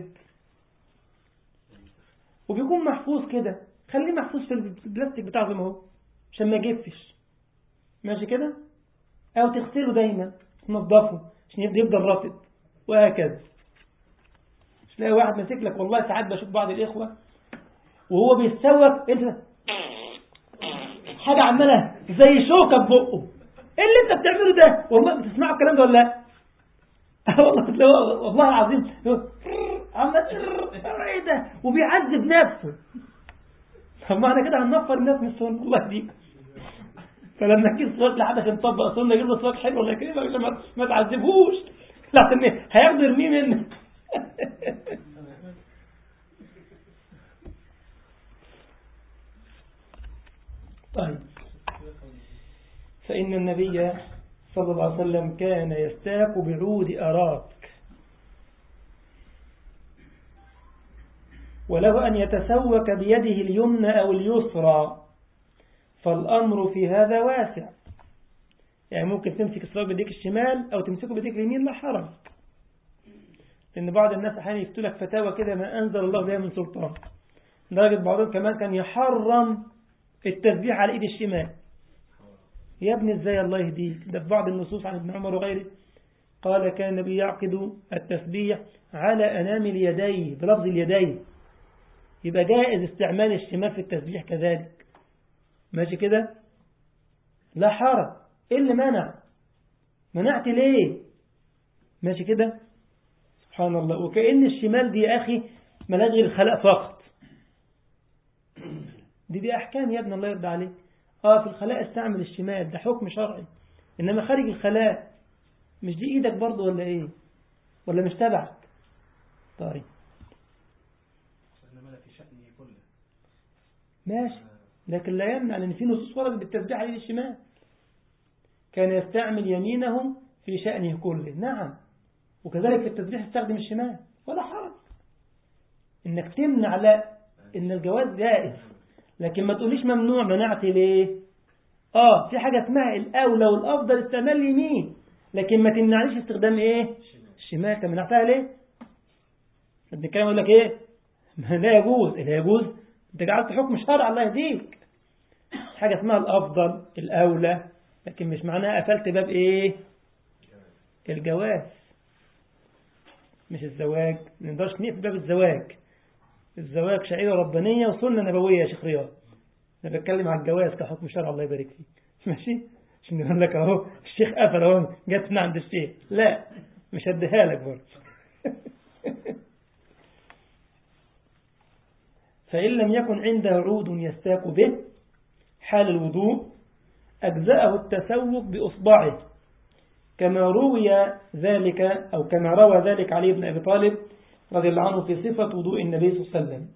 وبيكون محفوظ كده خليه محفوظ في البلاستيك بتاعه زي ما هو عشان ما يجفش ماشي كده او تغسله دايما تنضفه عشان يفضل رطب وهكذا مش تلاقي واحد ماسك لك والله ساعات بشوف بعض الاخوه وهو بيتسوق انت حاجه عماله زي شوكه في بقه ايه اللي انت بتعمله ده والله بتسمعوا الكلام ده ولا لا والله والله العظيم عمال ايه ده وبيعذب نفسه طب ما احنا كده هننفر الناس من السنه الله يهديك فلما تجيب صوت لحد عشان تطبق سنه يجيب له صوت حلو ولا كده عشان ما, ما تعذبهوش لحسن هياخد يرميه منك طيب فإن النبي صلى الله عليه وسلم كان يستاق بعود أراك وله أن يتسوك بيده اليمنى أو اليسرى فالأمر في هذا واسع يعني ممكن تمسك السواك بيديك الشمال أو تمسكه بيديك اليمين لا حرج لأن بعض الناس أحيانا يفتوا لك فتاوى كده ما أنزل الله بها من سلطان لدرجة بعضهم كمان كان يحرم التسبيح على إيد الشمال يا ابني ازاي الله يهديك ده في بعض النصوص عن ابن عمر وغيره قال كان النبي يعقد التسبيح على أنام اليدين بلفظ اليدين يبقى جائز استعمال الشمال في التسبيح كذلك ماشي كده لا حرج ايه اللي منع منعت ليه ماشي كده سبحان الله وكأن الشمال دي يا أخي ملاش غير الخلاء فقط دي دي أحكام يا ابن الله يرضى عليك اه في الخلاء استعمل الشمال ده حكم شرعي انما خارج الخلاء مش دي ايدك برضه ولا ايه ولا مش تبعك طيب ماشي لكن لا يمنع لان في نصوص ورد بالتسبيح على الشمال كان يستعمل يمينه في شأنه كله نعم وكذلك في التسبيح استخدم الشمال ولا حرج انك تمنع لا ان الجواز جائز لكن ما تقوليش ممنوع منعت ليه اه في حاجة اسمها الاولى والافضل استعمال اليمين لكن ما تمنعنيش استخدام ايه الشمال انت منعتها ليه ابن الكلام يقول لك ايه لا يجوز لا يجوز انت جعلت حكم شرع الله يهديك حاجة اسمها الافضل الاولى لكن مش معناها قفلت باب ايه الجواز مش الزواج ما نقدرش نقفل باب الزواج الزواج شعيرة ربانية وسنة نبوية يا شيخ رياض أنا بتكلم على الجواز كحكم شرع الله يبارك فيك ماشي عشان يقول لك اهو الشيخ قفل اهو جت من عند الشيخ لا مش هديها لك برضه فإن لم يكن عنده عود يستاك به حال الوضوء أجزأه التسوق بإصبعه كما روي ذلك أو كما روى ذلك علي بن أبي طالب رضي الله عنه في صفة وضوء النبي صلى الله عليه وسلم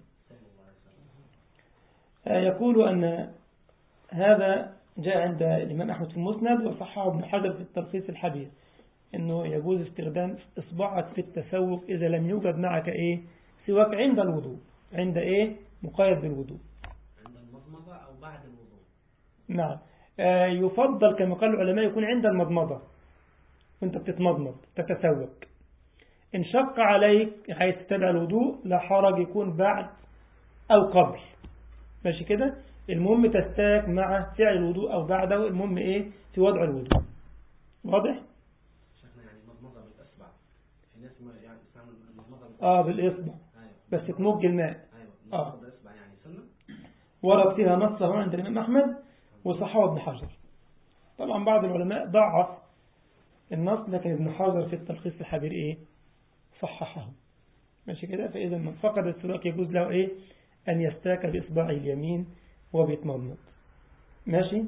يقول أن هذا جاء عند الإمام أحمد في المسند وصححه ابن حجر في التلخيص الحديث أنه يجوز استخدام إصبعك في التسوق إذا لم يوجد معك إيه سواك عند الوضوء عند إيه مقيد بالوضوء عند المضمضة أو بعد الوضوء نعم آه، يفضل كما قال العلماء يكون عند المضمضة وانت بتتمضمض تتسوق إن شق عليك حيث تتبع الوضوء لا حرج يكون بعد أو قبل ماشي كده المهم تستاك مع فعل الوضوء أو بعده المهم إيه في وضع الوضوء واضح؟ شيخنا يعني المضمضة بالإصبع في ناس ما يعني يستعمل المضمضة بالإصبع آه بالإصبع أيوة بس تمج الماء أيوة آه. المضمضة بالإصبع يعني سنة ورد فيها نصه عند الإمام أحمد وصححه ابن حجر طبعا بعض العلماء ضعف النص لكن ابن حجر في التلخيص الحبير إيه صححه ماشي كده فإذا من فقد السواك يجوز له إيه أن يستاك بإصبعه اليمين وبيتمضمض ماشي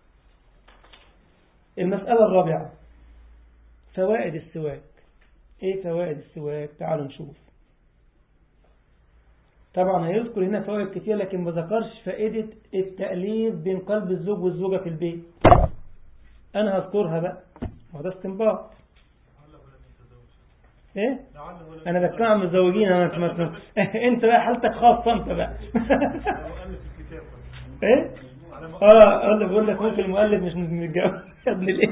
المسألة الرابعة فوائد السواك إيه فوائد السواك تعالوا نشوف طبعا هيذكر هنا فوائد كتير لكن ما ذكرش فائدة التأليف بين قلب الزوج والزوجة في البيت أنا هذكرها بقى وده استنباط لعله لم يتزوج إيه لعله لم أنا بتكلم عن متزوجين أنا ما أنت بقى حالتك خاصة أنت بقى لو ألف الكتاب إيه على ما اه اللي بقول لك ممكن المؤلف مش متجوز يا ابن الايه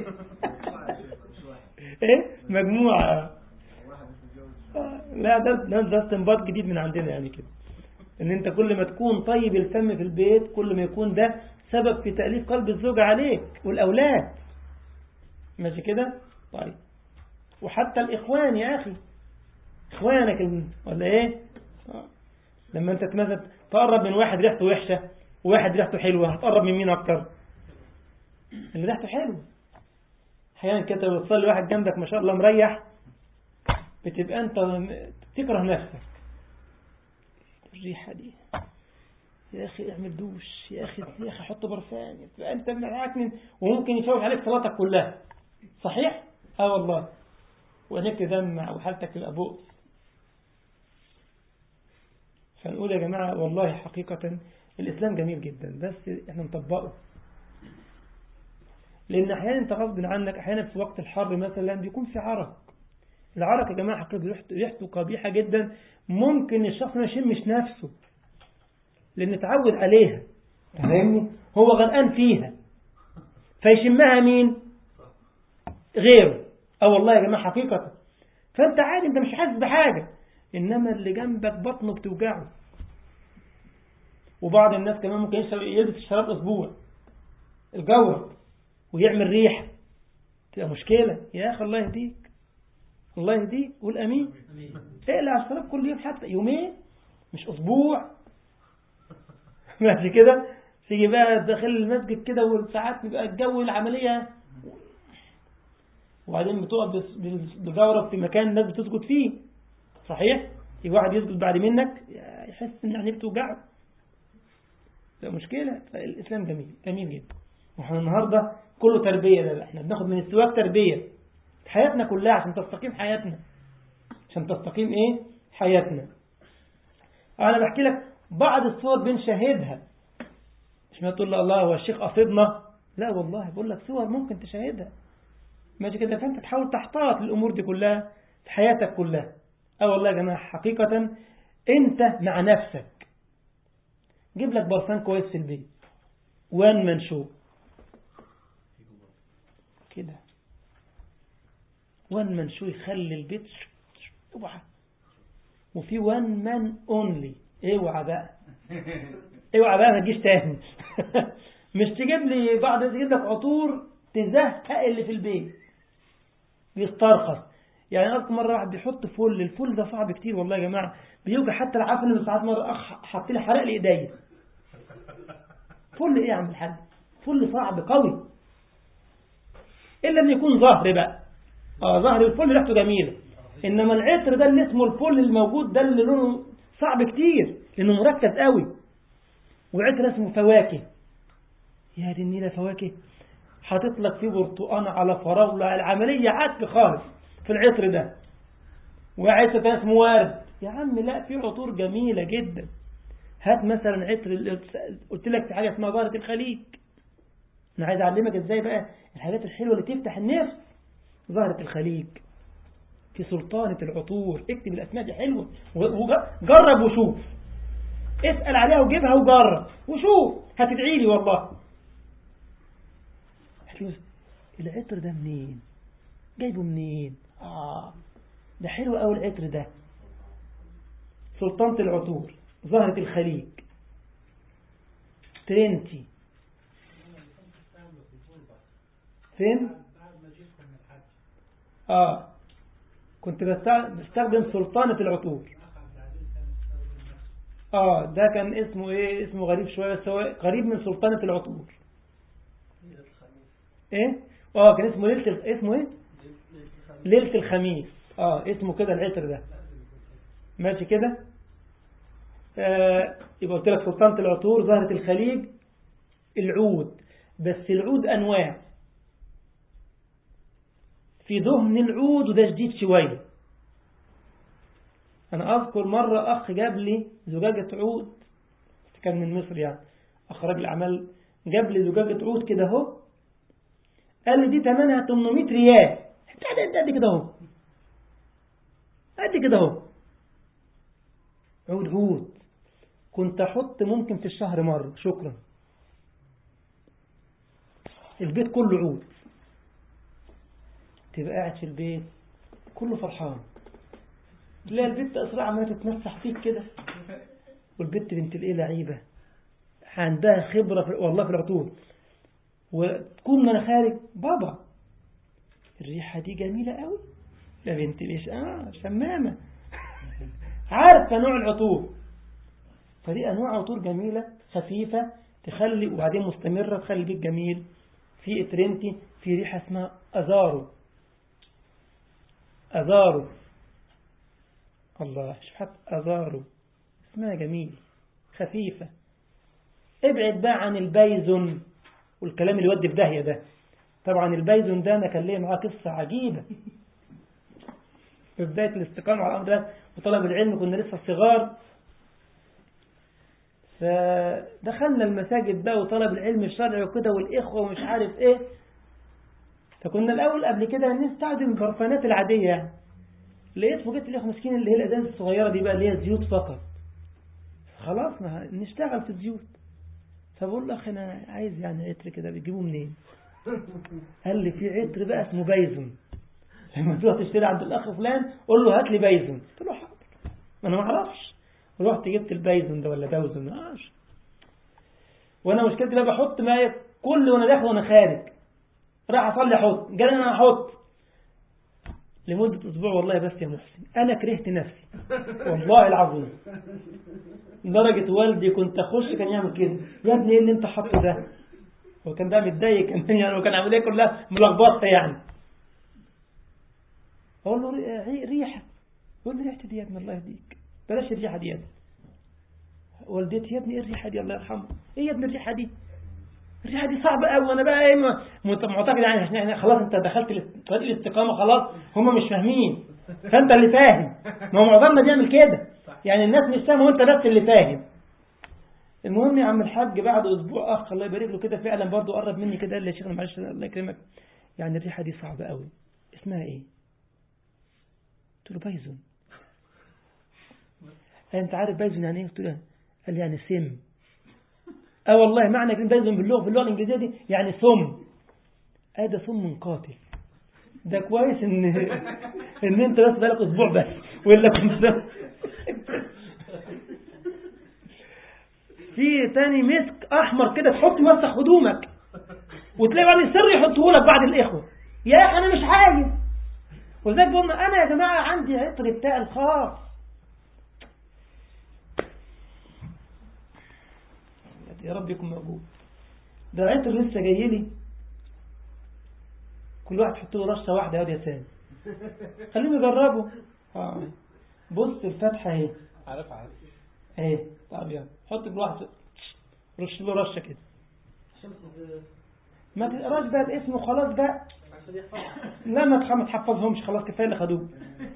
ايه مجموعه آه، لا ده ده ده استنباط جديد من عندنا يعني كده ان انت كل ما تكون طيب الفم في البيت كل ما يكون ده سبب في تأليف قلب الزوج عليك والأولاد ماشي كده طيب وحتى الإخوان يا أخي إخوانك الم- ولا إيه آه. لما أنت مثلا تقرب من واحد ريحته وحشة وواحد ريحته حلوة هتقرب من مين أكتر اللي ريحته حلوة أحيانا كده لو تصلي واحد جنبك ما شاء الله مريح بتبقى أنت م- تكره نفسك الريحة دي يا أخي اعمل دوش يا أخي يا أخي حط برفان تبقى أنت معاك من وممكن يفوت عليك صلاتك كلها صحيح؟ اه والله وعينيك تدمع وحالتك تبقى بؤس فنقول يا جماعة والله حقيقة الإسلام جميل جدا بس احنا نطبقه لأن أحيانا أنت غصب عنك أحيانا في وقت الحر مثلا بيكون في عرق العرق يا جماعة حقيقة ريحته ريحته قبيحة جدا ممكن الشخص ما يشمش نفسه لأن اتعود عليها فاهمني هو غرقان فيها فيشمها مين غيره اه والله يا جماعة حقيقة فانت عادي انت مش حاسس بحاجة انما اللي جنبك بطنه بتوجعه وبعض الناس كمان ممكن يشرب يلبس الشراب اسبوع الجورب ويعمل ريحة تبقى مشكلة يا اخي الله يهديك الله يهديك قول امين اقلع الشراب كل يوم حتى يومين مش اسبوع ماشي كده تيجي بقى داخل المسجد كده والساعات بيبقى الجو العملية وبعدين بتقف بس- بجورب في مكان الناس بتسجد فيه صحيح يجي واحد يسجد بعد منك يحس ان عينيه بتوجعه ده مشكلة فالإسلام جميل جميل جدا واحنا النهاردة كله تربية ده بقى. احنا بناخد من السواك تربية حياتنا كلها عشان تستقيم حياتنا عشان تستقيم ايه حياتنا انا بحكي لك بعض الصور بنشاهدها مش ما تقول لا الله هو الشيخ قصدنا لا والله بقول لك صور ممكن تشاهدها ماشي كده فانت تحاول تحتاط للامور دي كلها في حياتك كلها اه والله يا جماعه حقيقه انت مع نفسك جيب لك برفان كويس في البيت وان من شو كده وان من شو يخلي البيت اوعى وفي وان مان اونلي اوعى بقى اوعى بقى ما تجيش تاني مش تجيب لي بعض تجيب لك عطور تزهق اللي في البيت بيسترخص يعني اذكر مره واحد بيحط فل الفل ده صعب كتير والله يا جماعه بيوجع حتى العفن ساعات مره اخ حط لي حرق لي ايديا فل ايه يا عم الحاج فل صعب قوي الا ان يكون ظهر بقى اه ظهر الفل ريحته جميله انما العطر ده اللي اسمه الفل الموجود ده اللي لونه صعب كتير لأنه مركز قوي وعطر اسمه فواكه يا دي النيلة فواكه حاطط لك فيه برتقان على فراولة العملية عك خالص في العطر ده وعطر تاني اسمه ورد يا عم لا في عطور جميلة جدا هات مثلا عطر ال- قلت لك في حاجة اسمها زهرة الخليج أنا عايز أعلمك إزاي بقى الحاجات الحلوة اللي تفتح النفس زهرة الخليج في سلطانة العطور اكتب الأسماء دي حلوة وجرب وشوف اسأل عليها وجيبها وجرب وشوف هتدعي لي والله هتقول العطر ده منين جايبه منين آه ده حلو قوي العطر ده سلطانة العطور زهرة الخليج ترنتي فين اه كنت بستع- بستخدم سلطانة العطور اه ده كان اسمه ايه اسمه غريب شوية بس هو قريب من سلطانة العطور ايه اه كان اسمه ليلة ال- اسمه ايه ليلة الخميس اه اسمه كده العطر ده ماشي كده آه يبقى قلت لك سلطانة العطور زهرة الخليج العود بس العود انواع في دهن العود وده جديد شوية أنا أذكر مرة أخ جاب لي زجاجة عود كان من مصر يعني أخرج الأعمال جاب لي زجاجة عود كده أهو قال لي دي ثمنها 800 ريال بتاع ده قد كده أهو قد كده أهو عود عود كنت أحط ممكن في الشهر مرة شكرا البيت كله عود تبقى قاعد في البيت كله فرحان تلاقي البنت أسرع ما تتمسح فيك كده والبنت بنت الإيه لعيبة عندها خبرة في والله في العطور وتكون من خارج بابا الريحة دي جميلة قوي يا بنت ليش آه شمامة عارفة نوع العطور فدي أنواع عطور جميلة خفيفة تخلي وبعدين مستمرة تخلي البيت جميل في اترنتي في ريحة اسمها أزارو أزارو الله شوف حتى أزارو اسمها جميل خفيفة ابعد بقى عن البيزن والكلام اللي يودي في داهية ده طبعا البيزن ده أنا كان ليا معاه قصة عجيبة في بداية الاستقامة على الأمر ده وطلب العلم كنا لسه صغار فدخلنا المساجد بقى وطلب العلم الشرعي وكده والإخوة ومش عارف إيه فكنا الأول قبل كده نستخدم البرفانات العادية يعني لقيت فوجئت الإخوة مسكين اللي هي الأداة الصغيرة دي بقى اللي هي زيوت فقط خلاص ما نشتغل في الزيوت فبقول له أخي أنا عايز يعني عطر كده بتجيبه منين قال لي في عطر بقى اسمه بيزن لما تروح تشتري عند الأخ فلان قول له هات لي بيزن قلت له حاضر ما أنا ما أعرفش ورحت جبت البيزن ده ولا دوزن ما أعرفش وأنا مشكلتي بقى بحط ما كل وأنا داخل وأنا خارج راح أصلي أحط جالي أنا أحط لمدة أسبوع والله بس يا محسن أنا كرهت نفسي والله العظيم لدرجة والدي كنت أخش كان يعمل كده يا ابني إيه اللي أنت حاطه ده هو كان بقى متضايق كمان يعني وكان عامل إيه كلها ملخبطة يعني أقول له ري- ريحة يقول لي ريحة دي يا ابني الله يهديك بلاش الريحة دي يا ابني والدتي يا ابني إيه الريحة دي الله يرحمه إيه يا ابني الريحة دي الريحة دي صعبة قوي وأنا بقى إيه م- مت- معتقد يعني عشان يعني خلاص أنت دخلت الاست- طريق الاستقامة خلاص هم مش فاهمين فأنت اللي فاهم ما هو معظمنا بيعمل كده يعني الناس مش فاهمة وأنت بس اللي فاهم المهم يا عم الحاج بعد أسبوع أخ الله يبارك له كده فعلا برضه قرب مني كده قال لي يا شيخنا معلش الله يكرمك يعني الريحة دي صعبة قوي اسمها إيه؟ قلت له بايزون قال أنت عارف بايزون يعني إيه؟ قلت له قال لي يعني سم اه والله معنى كلمة بايزون باللغة باللغة الإنجليزية دي يعني سم اه ده سم قاتل ده كويس ان ان انت بس بقالك اسبوع بس ولا كنت في تاني مسك احمر كده تحط مسح هدومك وتلاقي بعد السر يحطه لك بعد الاخوه يا اخي انا مش عايز ولذلك قلنا انا يا جماعه عندي عطر بتاعي الخاص يا رب يكون موجود ده عطر لسه جاي لي كل واحد يحط له رشه واحده يا واد يا سامي خليهم يجربوا اه بص الفتحه اهي عارف عارف اهي طب يلا حط بواحد رش له رشه كده عشان بس ما تقراش بقى الاسم وخلاص بقى عشان يحفظ لا ما تخ- ما تحفظهمش خلاص كفايه اللي خدوه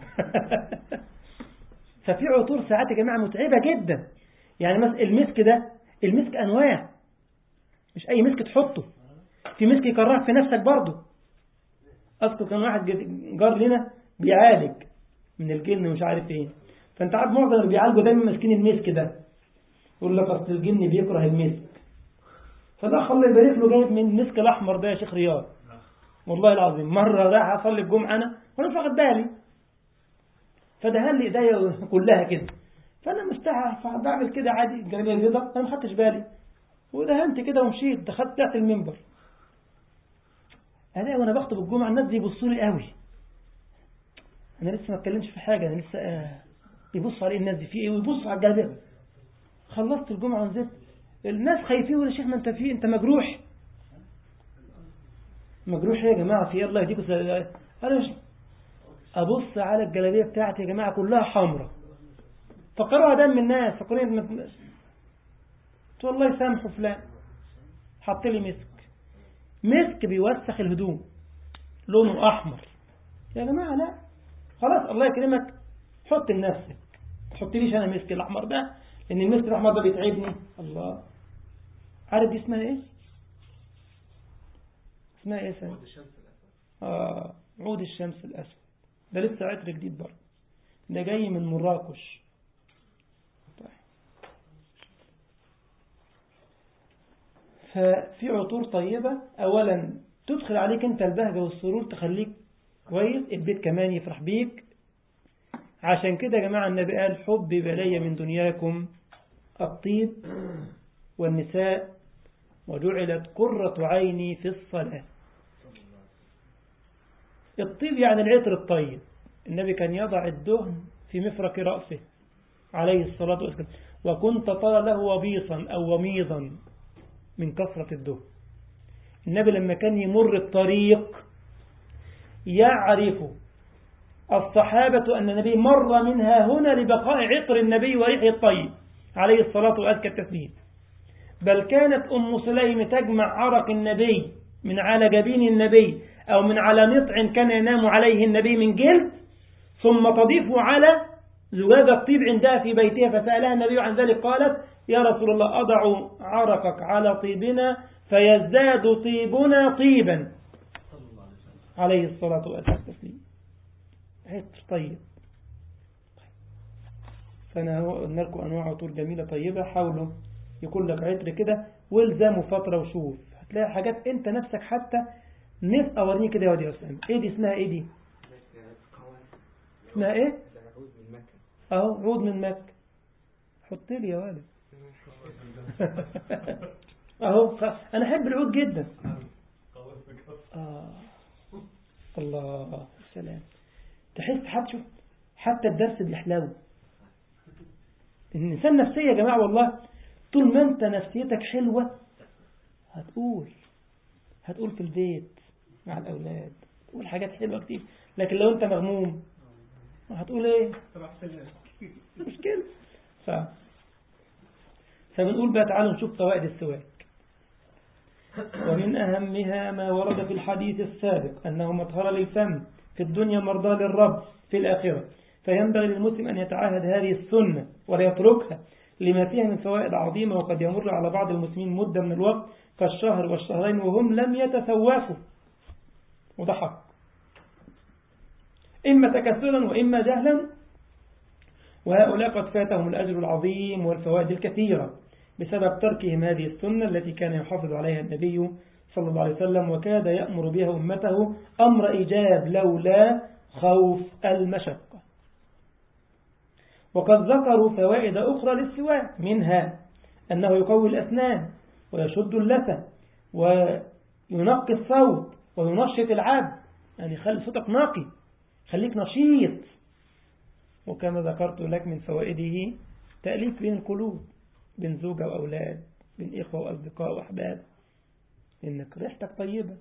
ففي عطور ساعات يا جماعه متعبه جدا يعني مثلا المسك ده المسك انواع مش اي مسك تحطه في مسك يكرهك في نفسك برضه اذكر كان واحد جد- جار لنا بيعالج من الجن ومش عارف ايه فانت عارف معظم اللي بيعالجوا دايما ماسكين المسك ده يقول لك اصل الجن بيكره المسك فده الله يبارك له جايب من المسك الاحمر ده يا شيخ رياض والله العظيم مرة راح أصلي الجمعة أنا وأنا مش واخد بالي فدهن لي إيديا كلها كده فأنا مستحى فبعمل كده عادي الجلابية البيضاء أنا ما خدتش بالي ودهنت كده ومشيت دخلت تحت المنبر ألاقي وأنا بخطب الجمعة الناس بيبصوا لي قوي أنا لسه ما اتكلمش في حاجة أنا لسه آه يبصوا على إيه الناس دي في إيه ويبصوا على الجلابية خلصت الجمعة ونزلت الناس خايفين ولا شيخ ما أنت في أنت مجروح مجروح يا جماعة في الله يهديكم سل- أنا مش أبص على الجلابية بتاعتي يا جماعة كلها حمراء فكروها دم الناس فكروا إن قلت والله يسامحوا فلان حط لي مسك مسك بيوسخ الهدوم لونه أحمر يا جماعة لا خلاص الله يكرمك حط لنفسك تحط ليش أنا مسك الأحمر ده لأن المسك الأحمر ده بيتعبني الله عارف دي اسمها إيه؟ اسمها إيه سنة؟ عود الشمس الأسود آه عود الشمس الأسود ده لسه عطر جديد برضه ده جاي من مراكش طيب. ففي عطور طيبة أولا تدخل عليك أنت البهجة والسرور تخليك كويس البيت كمان يفرح بيك عشان كده يا جماعة النبي قال حبب إلي من دنياكم الطيب والنساء وجعلت قرة عيني في الصلاة الطيب يعني العطر الطيب النبي كان يضع الدهن في مفرق رأسه عليه الصلاة والسلام وكنت ترى له وبيصا أو وميضا من كثرة الدهن النبي لما كان يمر الطريق يعرف الصحابة أن النبي مر منها هنا لبقاء عطر النبي وريحه الطيب عليه الصلاة وأزكى التسليم بل كانت أم سليم تجمع عرق النبي من على جبين النبي أو من على نطع كان ينام عليه النبي من جلد ثم تضيفه على زجاج الطيب عندها في بيتها فسألها النبي عن ذلك قالت يا رسول الله أضع عرقك على طيبنا فيزداد طيبنا طيبا صلى الله عليه وسلم عليه الصلاة والتسليم عطر طيب فأنا قلنا لكم أنواع عطور جميلة طيبة حاولوا يكون لك عطر كده والزموا فترة وشوف هتلاقي حاجات أنت نفسك حتى نفس أوريني كده يا واد يا أسامة إيه دي اسمها إيه دي اسمها إيه عود من مكة أهو عود من مكة حط لي يا ولد أهو خ... أنا أحب العود جدا آه. الله السلام تحس حتى شوف حتى الدرس بيحلو الإنسان نفسية يا جماعة والله طول ما أنت نفسيتك حلوة هتقول هتقول في البيت مع الأولاد تقول حاجات حلوة كتير لكن لو أنت مغموم هتقول إيه مشكلة ف... فبنقول بقى تعالوا نشوف فوائد السواك ومن أهمها ما ورد في الحديث السابق أنه مطهر للفم في الدنيا مرضى للرب في الآخرة فينبغي للمسلم أن يتعاهد هذه السنة ولا يتركها لما فيها من فوائد عظيمة وقد يمر على بعض المسلمين مدة من الوقت كالشهر والشهرين وهم لم يتسوفوا وده حق إما تكسلا وإما جهلا وهؤلاء قد فاتهم الأجر العظيم والفوائد الكثيرة بسبب تركهم هذه السنة التي كان يحافظ عليها النبي صلى الله عليه وسلم وكاد يأمر بها أمته أمر إيجاب لولا خوف المشقة وقد ذكروا فوائد أخرى للسواك منها أنه يقوي الأسنان ويشد اللثة وينقي الصوت وينشط العبد يعني خلي صوتك نقي خليك نشيط وكما ذكرت لك من فوائده تأليف بين القلوب بين زوجة وأولاد بين إخوة وأصدقاء وأحباب إنك ريحتك طيبة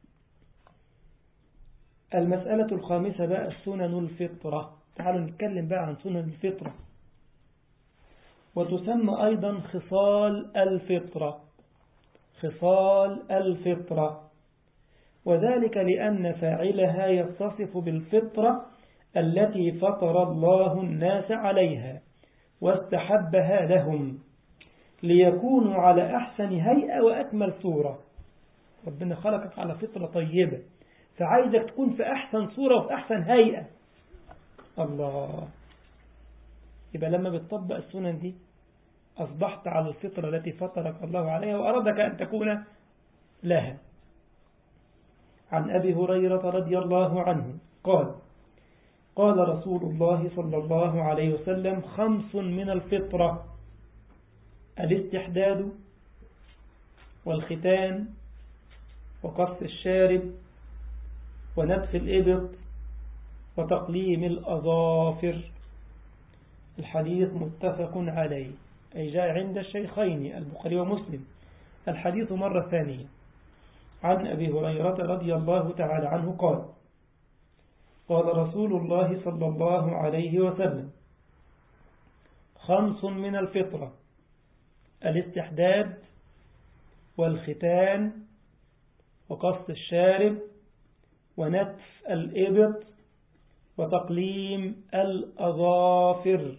المسألة الخامسة بقى سنن الفطرة تعالوا نتكلم بقى عن سنن الفطرة وتسمى أيضا خصال الفطرة خصال الفطرة وذلك لأن فاعلها يتصف بالفطرة التي فطر الله الناس عليها واستحبها لهم ليكونوا على أحسن هيئة وأكمل صورة ربنا خلقك على فطرة طيبة فعايزك تكون في أحسن صورة وفي أحسن هيئة الله يبقى لما بتطبق السنن دي أصبحت على الفطرة التي فطرك الله عليها وأرادك أن تكون لها عن أبي هريرة رضي الله عنه قال قال رسول الله صلى الله عليه وسلم خمس من الفطرة الاستحداد والختان وقص الشارب ونبس الإبط وتقليم الأظافر الحديث متفق عليه أي جاء عند الشيخين البخاري ومسلم الحديث مرة ثانية عن أبي هريرة رضي الله تعالى عنه قال قال رسول الله صلى الله عليه وسلم خمس من الفطرة الاستحداد والختان وقص الشارب ونتف الإبط وتقليم الأظافر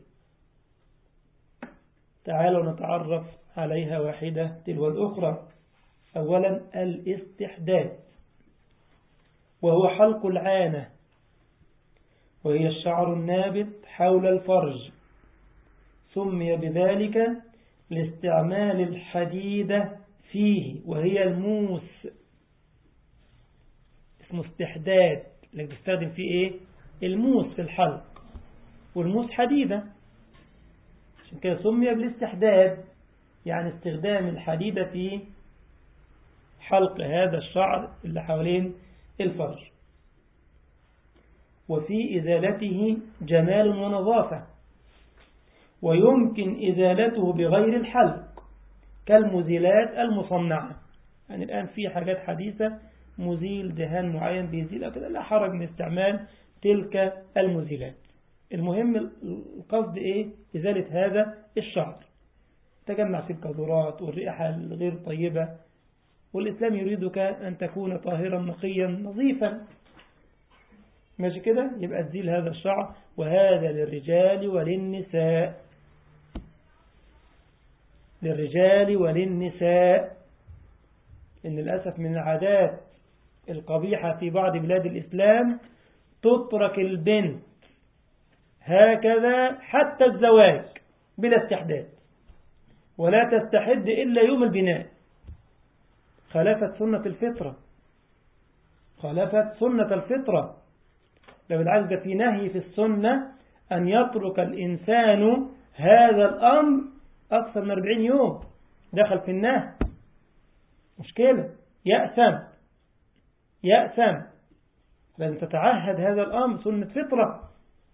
تعالوا نتعرف عليها واحدة تلو الأخرى أولا الاستحداد وهو حلق العانة وهي الشعر النابت حول الفرج سمي بذلك لاستعمال الحديدة فيه وهي الموس اسمه استحداد اللي بتستخدم فيه ايه الموس في الحلق والموس حديدة عشان كده سمي بالاستحداد يعني استخدام الحديدة في حلق هذا الشعر اللي حوالين الفرج وفي إزالته جمال ونظافة ويمكن إزالته بغير الحلق كالمزيلات المصنعة يعني الآن في حاجات حديثة مزيل دهان معين بيزيل كده لا حرج من استعمال تلك المزيلات المهم القصد إيه إزالة هذا الشعر تجمع في القذورات والرئحة الغير طيبة والإسلام يريدك أن تكون طاهرا نقيا نظيفا ماشي كده يبقى تزيل هذا الشعر وهذا للرجال وللنساء للرجال وللنساء إن للأسف من العادات القبيحة في بعض بلاد الإسلام تترك البنت هكذا حتى الزواج بلا استحداد ولا تستحد إلا يوم البناء خالفت سنة الفطرة خالفت سنة الفطرة لو العجز في نهي في السنة أن يترك الإنسان هذا الأمر أكثر من 40 يوم دخل في النهي مشكلة يأثم يأثم لازم تتعهد هذا الأمر سنة فطرة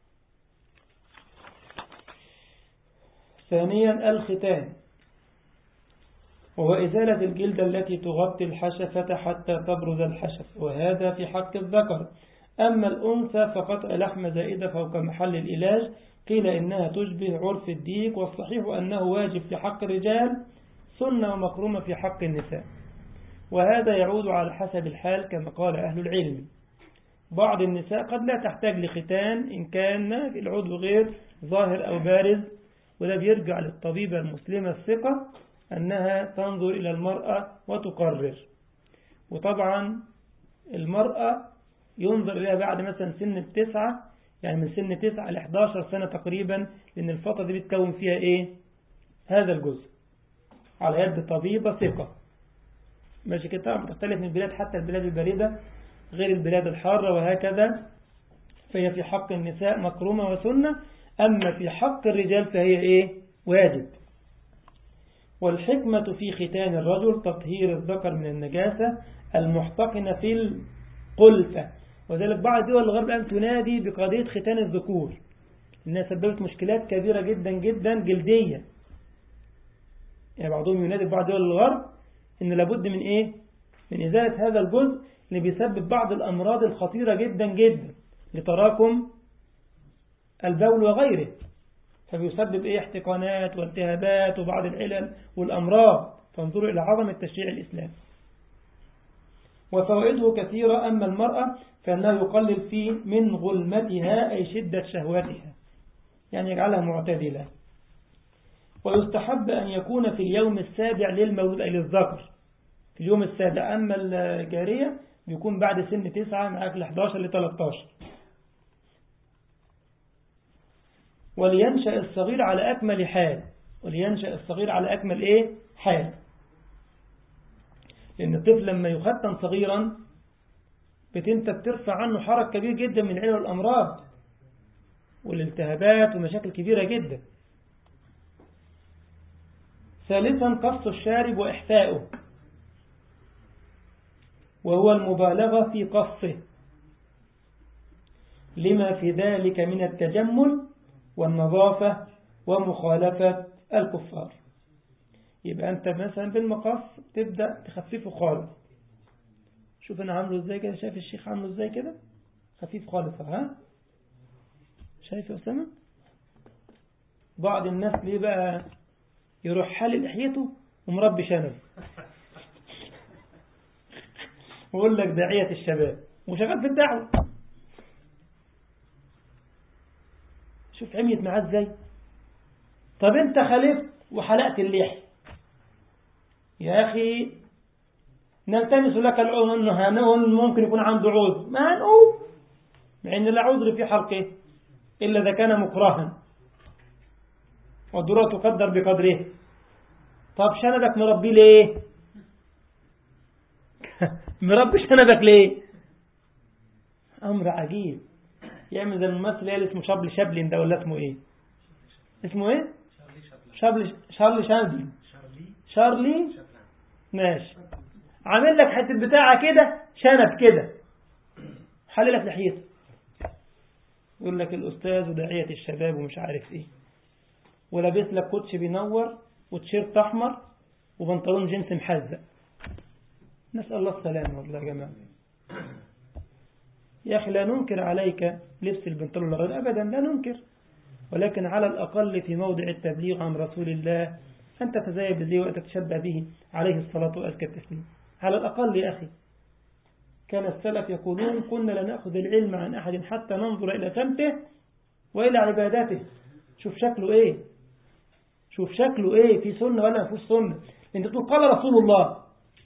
ثانيا الختان وهو إزالة الجلد التي تغطي الحشفة حتى تبرز الحشف وهذا في حق الذكر أما الأنثى فقطع لحم زائدة فوق محل العلاج قيل إنها تشبه عرف الديك والصحيح أنه واجب في حق الرجال سنة ومكرومة في حق النساء وهذا يعود على حسب الحال كما قال أهل العلم بعض النساء قد لا تحتاج لختان إن كان العضو غير ظاهر أو بارز وده بيرجع للطبيبة المسلمة الثقة أنها تنظر إلى المرأة وتقرر وطبعا المرأة ينظر إليها بعد مثلا سن التسعة يعني من سن تسعة ل 11 سنة تقريبا لأن الفترة دي بتكون فيها إيه هذا الجزء على يد طبيبة ثقة ماشي كده طبعا بتختلف من البلاد حتى البلاد الباردة غير البلاد الحارة وهكذا فهي في حق النساء مكرومة وسنة أما في حق الرجال فهي إيه واجب والحكمة في ختان الرجل تطهير الذكر من النجاسة المحتقنة في القلفة وذلك بعض دول الغرب الآن تنادي بقضية ختان الذكور إنها سببت مشكلات كبيرة جدا جدا جلدية يعني بعضهم ينادي في بعض دول الغرب إن لابد من إيه من إزالة هذا الجزء اللي بيسبب بعض الأمراض الخطيرة جدا جدا لتراكم البول وغيره فبيسبب إيه احتقانات والتهابات وبعض العلل والأمراض فانظروا إلى عظمة تشريع الإسلام وفوائده كثيرة أما المرأة فإنه يقلل في من غلمتها أي شدة شهوتها يعني يجعلها معتدلة ويستحب أن يكون في اليوم السابع للمولود أي للذكر في اليوم السابع أما الجارية بيكون بعد سن تسعة معاك ل 11 ل 13 ولينشأ الصغير على أكمل حال ولينشأ الصغير على أكمل إيه حال لأن الطفل لما يختن صغيرا بتنت بترفع عنه حرج كبير جدا من العلل والأمراض والالتهابات ومشاكل كبيرة جدا ثالثا قص الشارب وإحفاؤه وهو المبالغة في قصه لما في ذلك من التجمل والنظافة ومخالفة الكفار يبقى أنت مثلا بالمقص تبدأ تخففه خالص شوف أنا عامله إزاي كده شايف الشيخ عامله إزاي كده خفيف خالص ها شايف يا أسامة بعض الناس ليه بقى يروح حال لحيته ومربي شنب ويقول لك داعية الشباب وشغال في الدعوة شوف عميت معاه ازاي طب انت خالفت وحلقت اللحية يا أخي نلتمس لك العذر أنه ممكن يكون عنده عذر ما هنقول مع أن لا عذر في حلقه إلا إذا كان مكرها والضرورة تقدر بقدره طب شنبك مربي ليه مربي شنبك ليه أمر عجيب يعمل زي الممثل اللي اسمه شابل شابلين ده ولا اسمه ايه اسمه ايه شابل شارلي شابلين شارلي ماشي عامل لك حته بتاعه كده شنب كده حللك لحيته يقول لك الاستاذ وداعيه الشباب ومش عارف ايه ولابس لك كوتش بينور وتيشيرت احمر وبنطلون جينز محزق نسال الله السلامه والله يا جماعه يا أخي لا ننكر عليك لبس البنطلون الأبيض أبدا لا ننكر ولكن على الأقل في موضع التبليغ عن رسول الله أن تتزايد به وتتشبه به عليه الصلاة وأزكى التسليم على الأقل يا أخي كان السلف يقولون كنا لا نأخذ العلم عن أحد حتى ننظر إلى سمته وإلى عباداته شوف شكله إيه شوف شكله إيه في سنة ولا فيش سنة أنت تقول قال رسول الله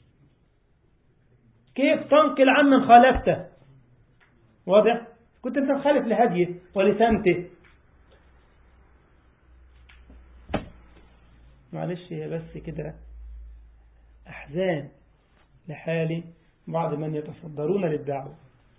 كيف تنقل عمن خالفته واضح كنت انت مخالف لهديه ولسمته معلش هي بس كده أحزان لحال بعض من يتصدرون للدعوة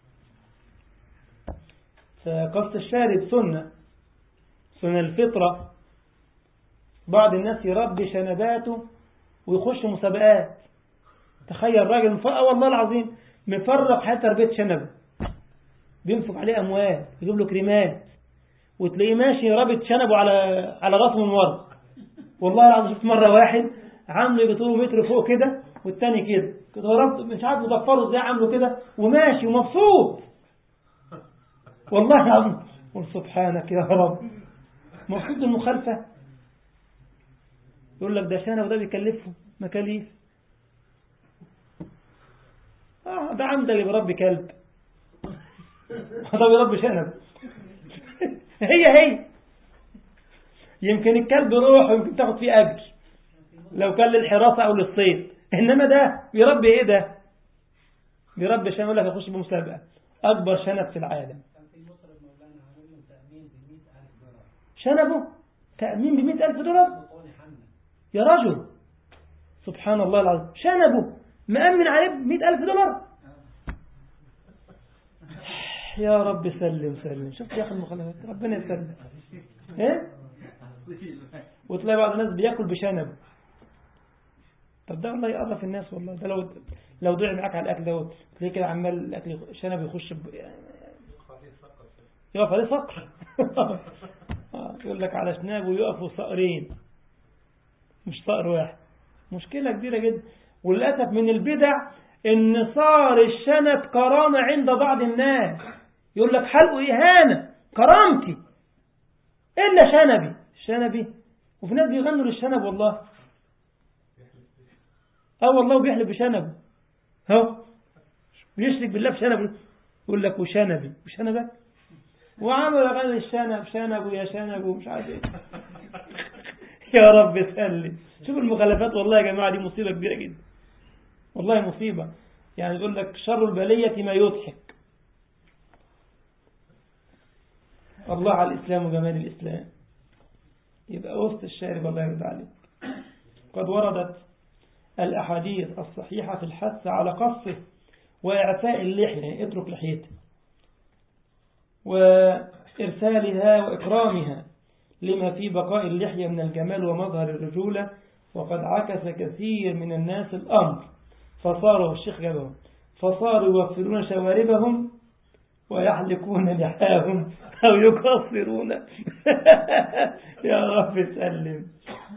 فقص الشارب سنة سنة الفطرة بعض الناس يربي شنباته ويخش مسابقات تخيل راجل مفرق والله العظيم مفرق حتى تربية شنبه بينفق عليه أموال يجيب له كريمات وتلاقيه ماشي رابط شنبه على على راسه من ورا والله العظيم شفت مرة واحد عامله بطوله متر فوق كده والتاني كده كده ربط مش عارف مضفره ازاي عامله كده وماشي ومبسوط والله العظيم قل سبحانك يا رب مبسوط بالمخالفة يقول لك ده شنب وده بيكلفه مكاليف آه ده عمد اللي بربي كلب هذا بيربي شنب هي هي يمكن الكلب يروح ويمكن تاخد فيه أجر لو كان للحراسة أو للصيد إنما ده بيربي إيه ده بيربي شنب يقول لك يخش بمسابقة أكبر شنب في العالم شنبه تأمين بمئة ألف دولار يا رجل سبحان الله العظيم شنبه مأمن عليه بمئة ألف دولار يا رب سلم سلم شفت يا أخي المخالفات ربنا يسلم إيه وتلاقي بعض الناس بياكل بشنب طب ده والله يقرف الناس والله ده لو لو ضيع معاك على الاكل دوت تلاقيه كده عمال الاكل شنب يخش ب... يقف عليه صقر يقول لك على شنابه يقفوا صقرين مش صقر واحد مشكلة كبيرة جدا وللأسف من البدع ان صار الشنب كرامة عند بعض الناس يقول لك حلقه إهانة كرامتي إلا شنبي شنبي وفي ناس بيغنوا للشنب والله اه والله وبيحلف بشنبه اهو بيشرك بالله بشنبه يقول لك وشنبي وشنبك وعمل اغاني الشنب شنب ويا شنب ومش عارف ايه يا رب سلم شوف المخالفات والله يا جماعه دي مصيبه كبيره جدا والله مصيبه يعني يقول لك شر البليه ما يضحك الله على الإسلام وجمال الإسلام يبقى وسط الشارب الله يرضى عليه قد وردت الأحاديث الصحيحة في الحث على قصه وإعفاء اللحية يعني اترك لحيته وإرسالها وإكرامها لما في بقاء اللحية من الجمال ومظهر الرجولة وقد عكس كثير من الناس الأمر فصاروا الشيخ جابهم فصاروا يوفرون شواربهم ويحلقون لحاهم أو يقصرون يا رب سلم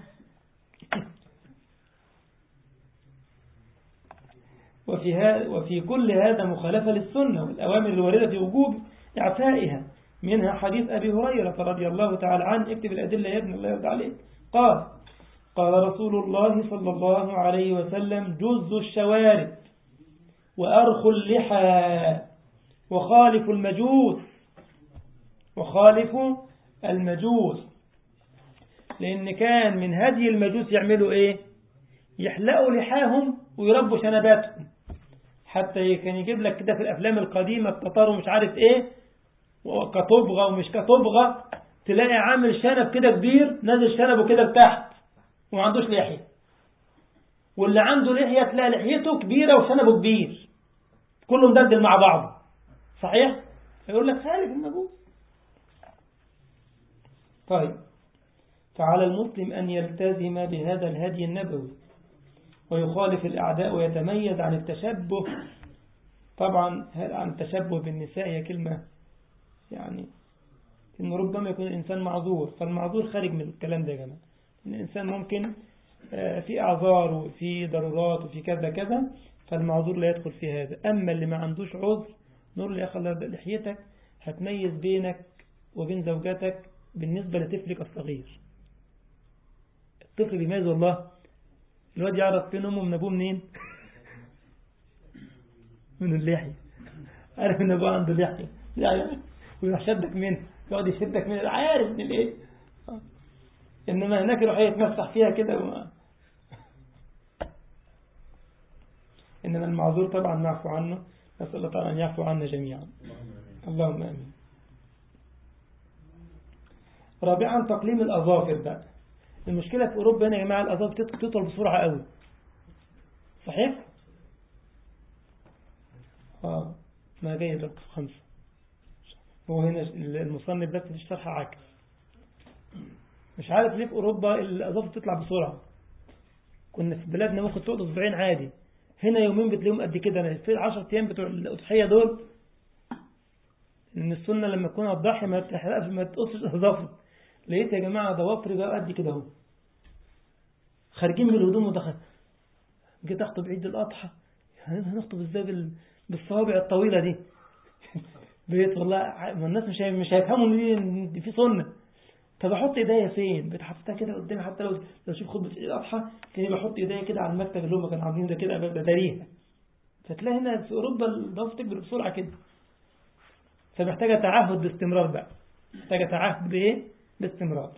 وفي, هذا وفي كل هذا مخالفة للسنة والأوامر الواردة في وجوب إعفائها منها حديث أبي هريرة رضي الله تعالى عنه اكتب الأدلة يا ابن الله يرضى عليك قال قال رسول الله صلى الله عليه وسلم جز الشوارب وأرخ اللحى وخالف المجوس وخالف المجوس لأن كان من هدي المجوس يعملوا إيه يحلقوا لحاهم ويربوا شنباتهم حتى كان يجيب لك كده في الأفلام القديمة التتار ومش عارف إيه وكطبغة ومش كطبغة تلاقي عامل شنب كده كبير نازل شنبه كده لتحت وما عندوش لحية واللي عنده لحية تلاقي لحيته كبيرة وشنبه كبير كله مدلدل مع بعضه صحيح فيقول لك خالف المجوس طيب فعلى المسلم أن يلتزم بهذا الهدي النبوي ويخالف الأعداء ويتميز عن التشبه طبعا عن التشبه بالنساء هي كلمة يعني إن ربما يكون الإنسان معذور فالمعذور خارج من الكلام ده يا جماعة إن الإنسان ممكن في أعذار وفي ضرورات وفي كذا كذا فالمعذور لا يدخل في هذا أما اللي ما عندوش عذر نقول له يا أخي لحيتك هتميز بينك وبين زوجتك بالنسبة لطفلك الصغير الطفل بيميز والله الواد يعرف فين أمه من أبوه منين من اللحية عارف إن أبوه عنده لحية يعني ويروح شدك منه يقعد يشدك منه عارف من الإيه إنما هناك يروح يتمسح فيها كده وما إنما المعذور طبعا نعفو عنه نسأل الله تعالى أن يعفو عنا جميعا اللهم آمين رابعا تقليم الأظافر بقى المشكلة في أوروبا هنا يا جماعة الأظافر تطول بسرعة قوي صحيح؟ آه ما جاي رقم خمسة هو هنا المصنف بس في الشرح عكس مش عارف ليه في أوروبا الأظافر تطلع بسرعة كنا في بلادنا ممكن تقعد أسبوعين عادي هنا يومين بتلاقيهم قد كده في العشر أيام بتوع الأضحية دول إن السنة لما تكون الضحية ما تحرقش ما تقصش أظافر لقيت يا جماعة ضوافري بقى قد كده اهو خارجين من الهدوم ودخل جيت أخطب عيد الأضحى هنخطب إزاي بالصوابع الطويلة دي بقيت والله ما الناس مش مش هيفهموا ان دي في سنة طب احط ايديا فين بتحطها كده قدامي حتى لو لو شوف خطبه عيد الاضحى كان بحط ايديا كده على المكتب اللي هم كانوا عاملين ده كده بداريها فتلاقي هنا في اوروبا الضوافر تكبر بسرعه كده فمحتاجه تعهد باستمرار بقى محتاجه تعهد بايه باستمرار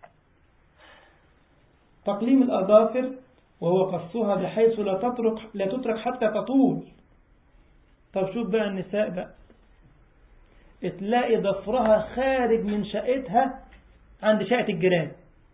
تقليم الاظافر وهو قصها بحيث لا تترك لا تترك حتى تطول طب شوف بقى النساء بقى تلاقي ضفرها خارج من شقتها عند شقة الجيران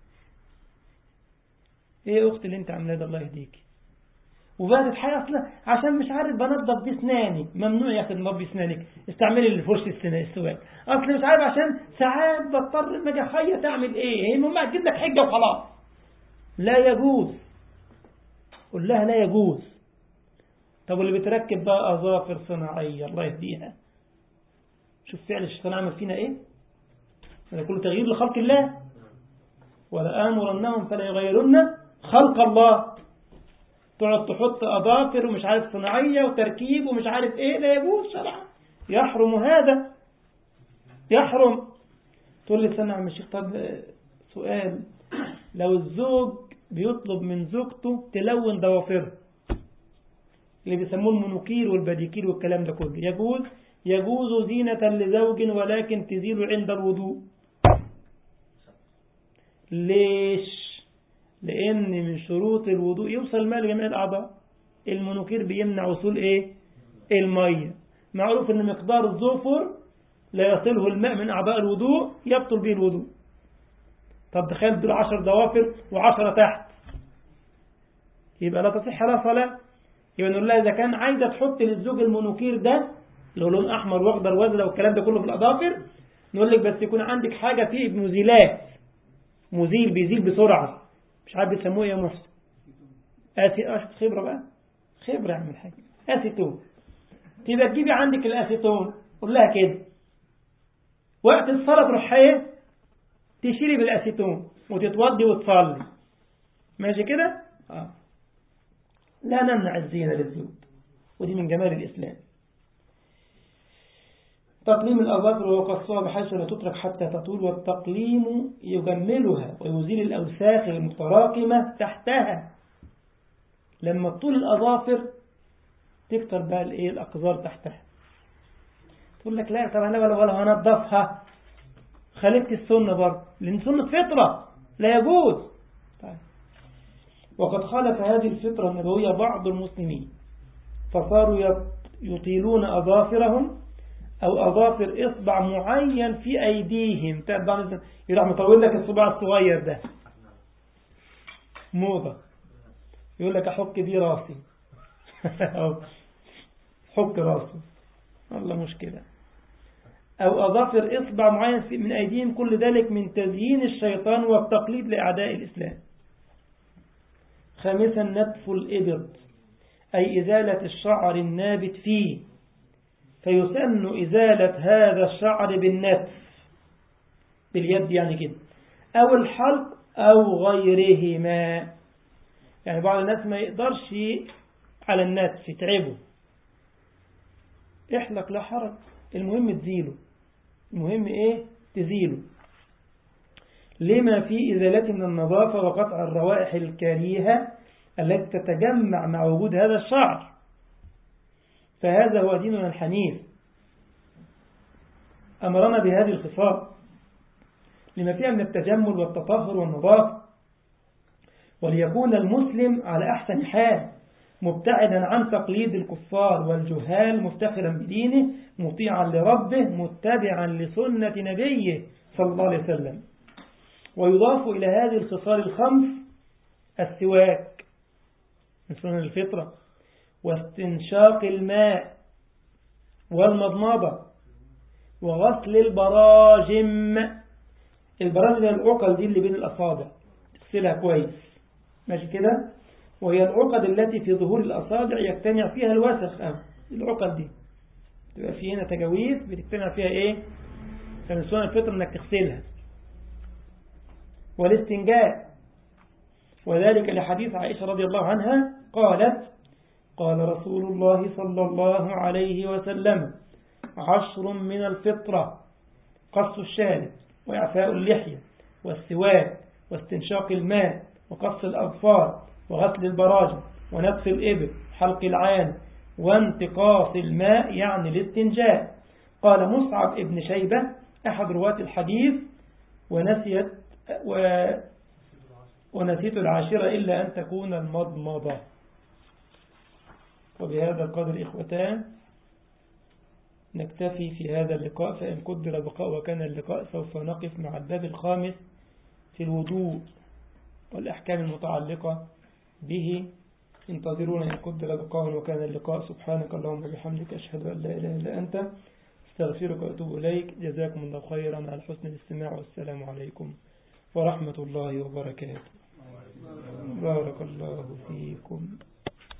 ايه يا اختي اللي انت عاملاه ده الله يهديك وبقى تتحيي اصلا عشان مش عارف بنضف بيه اسناني ممنوع يا اخي تنضفي اسنانك استعملي الفرش السواك اصل مش عارف عشان ساعات بضطر لما اجي اخيط اعمل ايه هي المهم هتجيب لك حجه وخلاص لا يجوز قول لها لا يجوز طب واللي بتركب بقى اظافر صناعيه الله يهديها شوف فعل الشيطان عمل فينا ايه هذا كله تغيير لخلق الله ولا آمرنهم فلا يغيرن خلق الله تقعد تحط أظافر ومش عارف صناعية وتركيب ومش عارف ايه لا يجوز شرعا يحرم هذا يحرم تقول لي استنى يا عم الشيخ طب سؤال لو الزوج بيطلب من زوجته تلون ضوافرها اللي بيسموه المنوكير والبديكير والكلام ده كله يجوز يجوز زينة لزوج ولكن تزيل عند الوضوء ليش لأن من شروط الوضوء يوصل الماء لجميع الأعضاء المنوكير بيمنع وصول إيه المية معروف أن مقدار الظفر لا يصله الماء من أعضاء الوضوء يبطل به الوضوء طب تخيل دول عشر ضوافر وعشرة تحت يبقى لا تصح لها صلاة يبقى نقول لها إذا كان عايزة تحط للزوج المنوكير ده لو لون أحمر وأخضر وازرق والكلام ده كله في الأظافر نقول لك بس يكون عندك حاجة فيه مزيلات مزيل بيزيل بسرعة مش عارف بيسموه يا محسن آسي أشفت خبرة بقى خبرة اعمل حاجة أسيتون تبقى تجيبي عندك الأسيتون قول لها كده وقت الصلاة تروح ايه تشيلي بالأسيتون وتتوضي وتصلي ماشي كده آه. لا نمنع الزينة للزوج ودي من جمال الإسلام تقليم الأظافر وقصها بحيث لا تترك حتى تطول والتقليم يجملها ويزيل الأوساخ المتراكمة تحتها لما تطول الأظافر تكتر بقى الايه الأقذار تحتها تقول لك لا طب أنا ولا ولا هنضفها خالفت السنة برضه لأن سنة فطرة لا يجوز طيب. وقد خالف هذه الفطرة النبوية بعض المسلمين فصاروا يطيلون أظافرهم أو أظافر إصبع معين في أيديهم يروح مطول لك الصباع الصغير ده موضة يقول لك أحك دي راسي حك راسي والله مشكلة أو أظافر إصبع معين من أيديهم كل ذلك من تزيين الشيطان والتقليد لأعداء الإسلام خامسا نتف الإبط أي إزالة الشعر النابت فيه فيسن إزالة هذا الشعر بالنتف باليد يعني كده أو الحلق أو غيرهما يعني بعض الناس ما يقدرش على النتف يتعبه احلق لا حرج المهم تزيله المهم ايه تزيله لما في إزالة من النظافة وقطع الروائح الكريهة التي تتجمع مع وجود هذا الشعر فهذا هو ديننا الحنيف أمرنا بهذه الخصال لما فيها من التجمل والتطهر والنظافة وليكون المسلم على أحسن حال مبتعدا عن تقليد الكفار والجهال مفتخرا بدينه مطيعا لربه متبعا لسنة نبيه صلى الله عليه وسلم ويضاف إلى هذه الخصال الخمس السواك من سنن الفطرة واستنشاق الماء والمضمضة وغسل البراجم البراجم هي العقل دي اللي بين الأصابع تغسلها كويس ماشي كده وهي العقد التي في ظهور الأصابع يجتمع فيها الوسخ أه. العقد دي تبقى في هنا تجاويز بتجتمع فيها ايه فمن سنن الفطر انك تغسلها والاستنجاء وذلك لحديث عائشة رضي الله عنها قالت قال رسول الله صلى الله عليه وسلم عشر من الفطرة قص الشارب وإعفاء اللحية والسواك واستنشاق الماء وقص الأظفار وغسل البراجم ونتف الإبل حلق العان وانتقاص الماء يعني الاستنجاء قال مصعب ابن شيبة أحد رواة الحديث ونسيت و ونسيت العاشرة إلا أن تكون المضمضة وبهذا القدر إخوتان نكتفي في هذا اللقاء فإن قدر بقاء وكان اللقاء سوف نقف مع الباب الخامس في الوضوء والأحكام المتعلقة به انتظرونا إن قدر بقاء وكان اللقاء سبحانك اللهم وبحمدك أشهد أن لا إله إلا أنت استغفرك وأتوب إليك جزاكم الله خيرا على حسن الاستماع والسلام عليكم ورحمة الله وبركاته بارك الله فيكم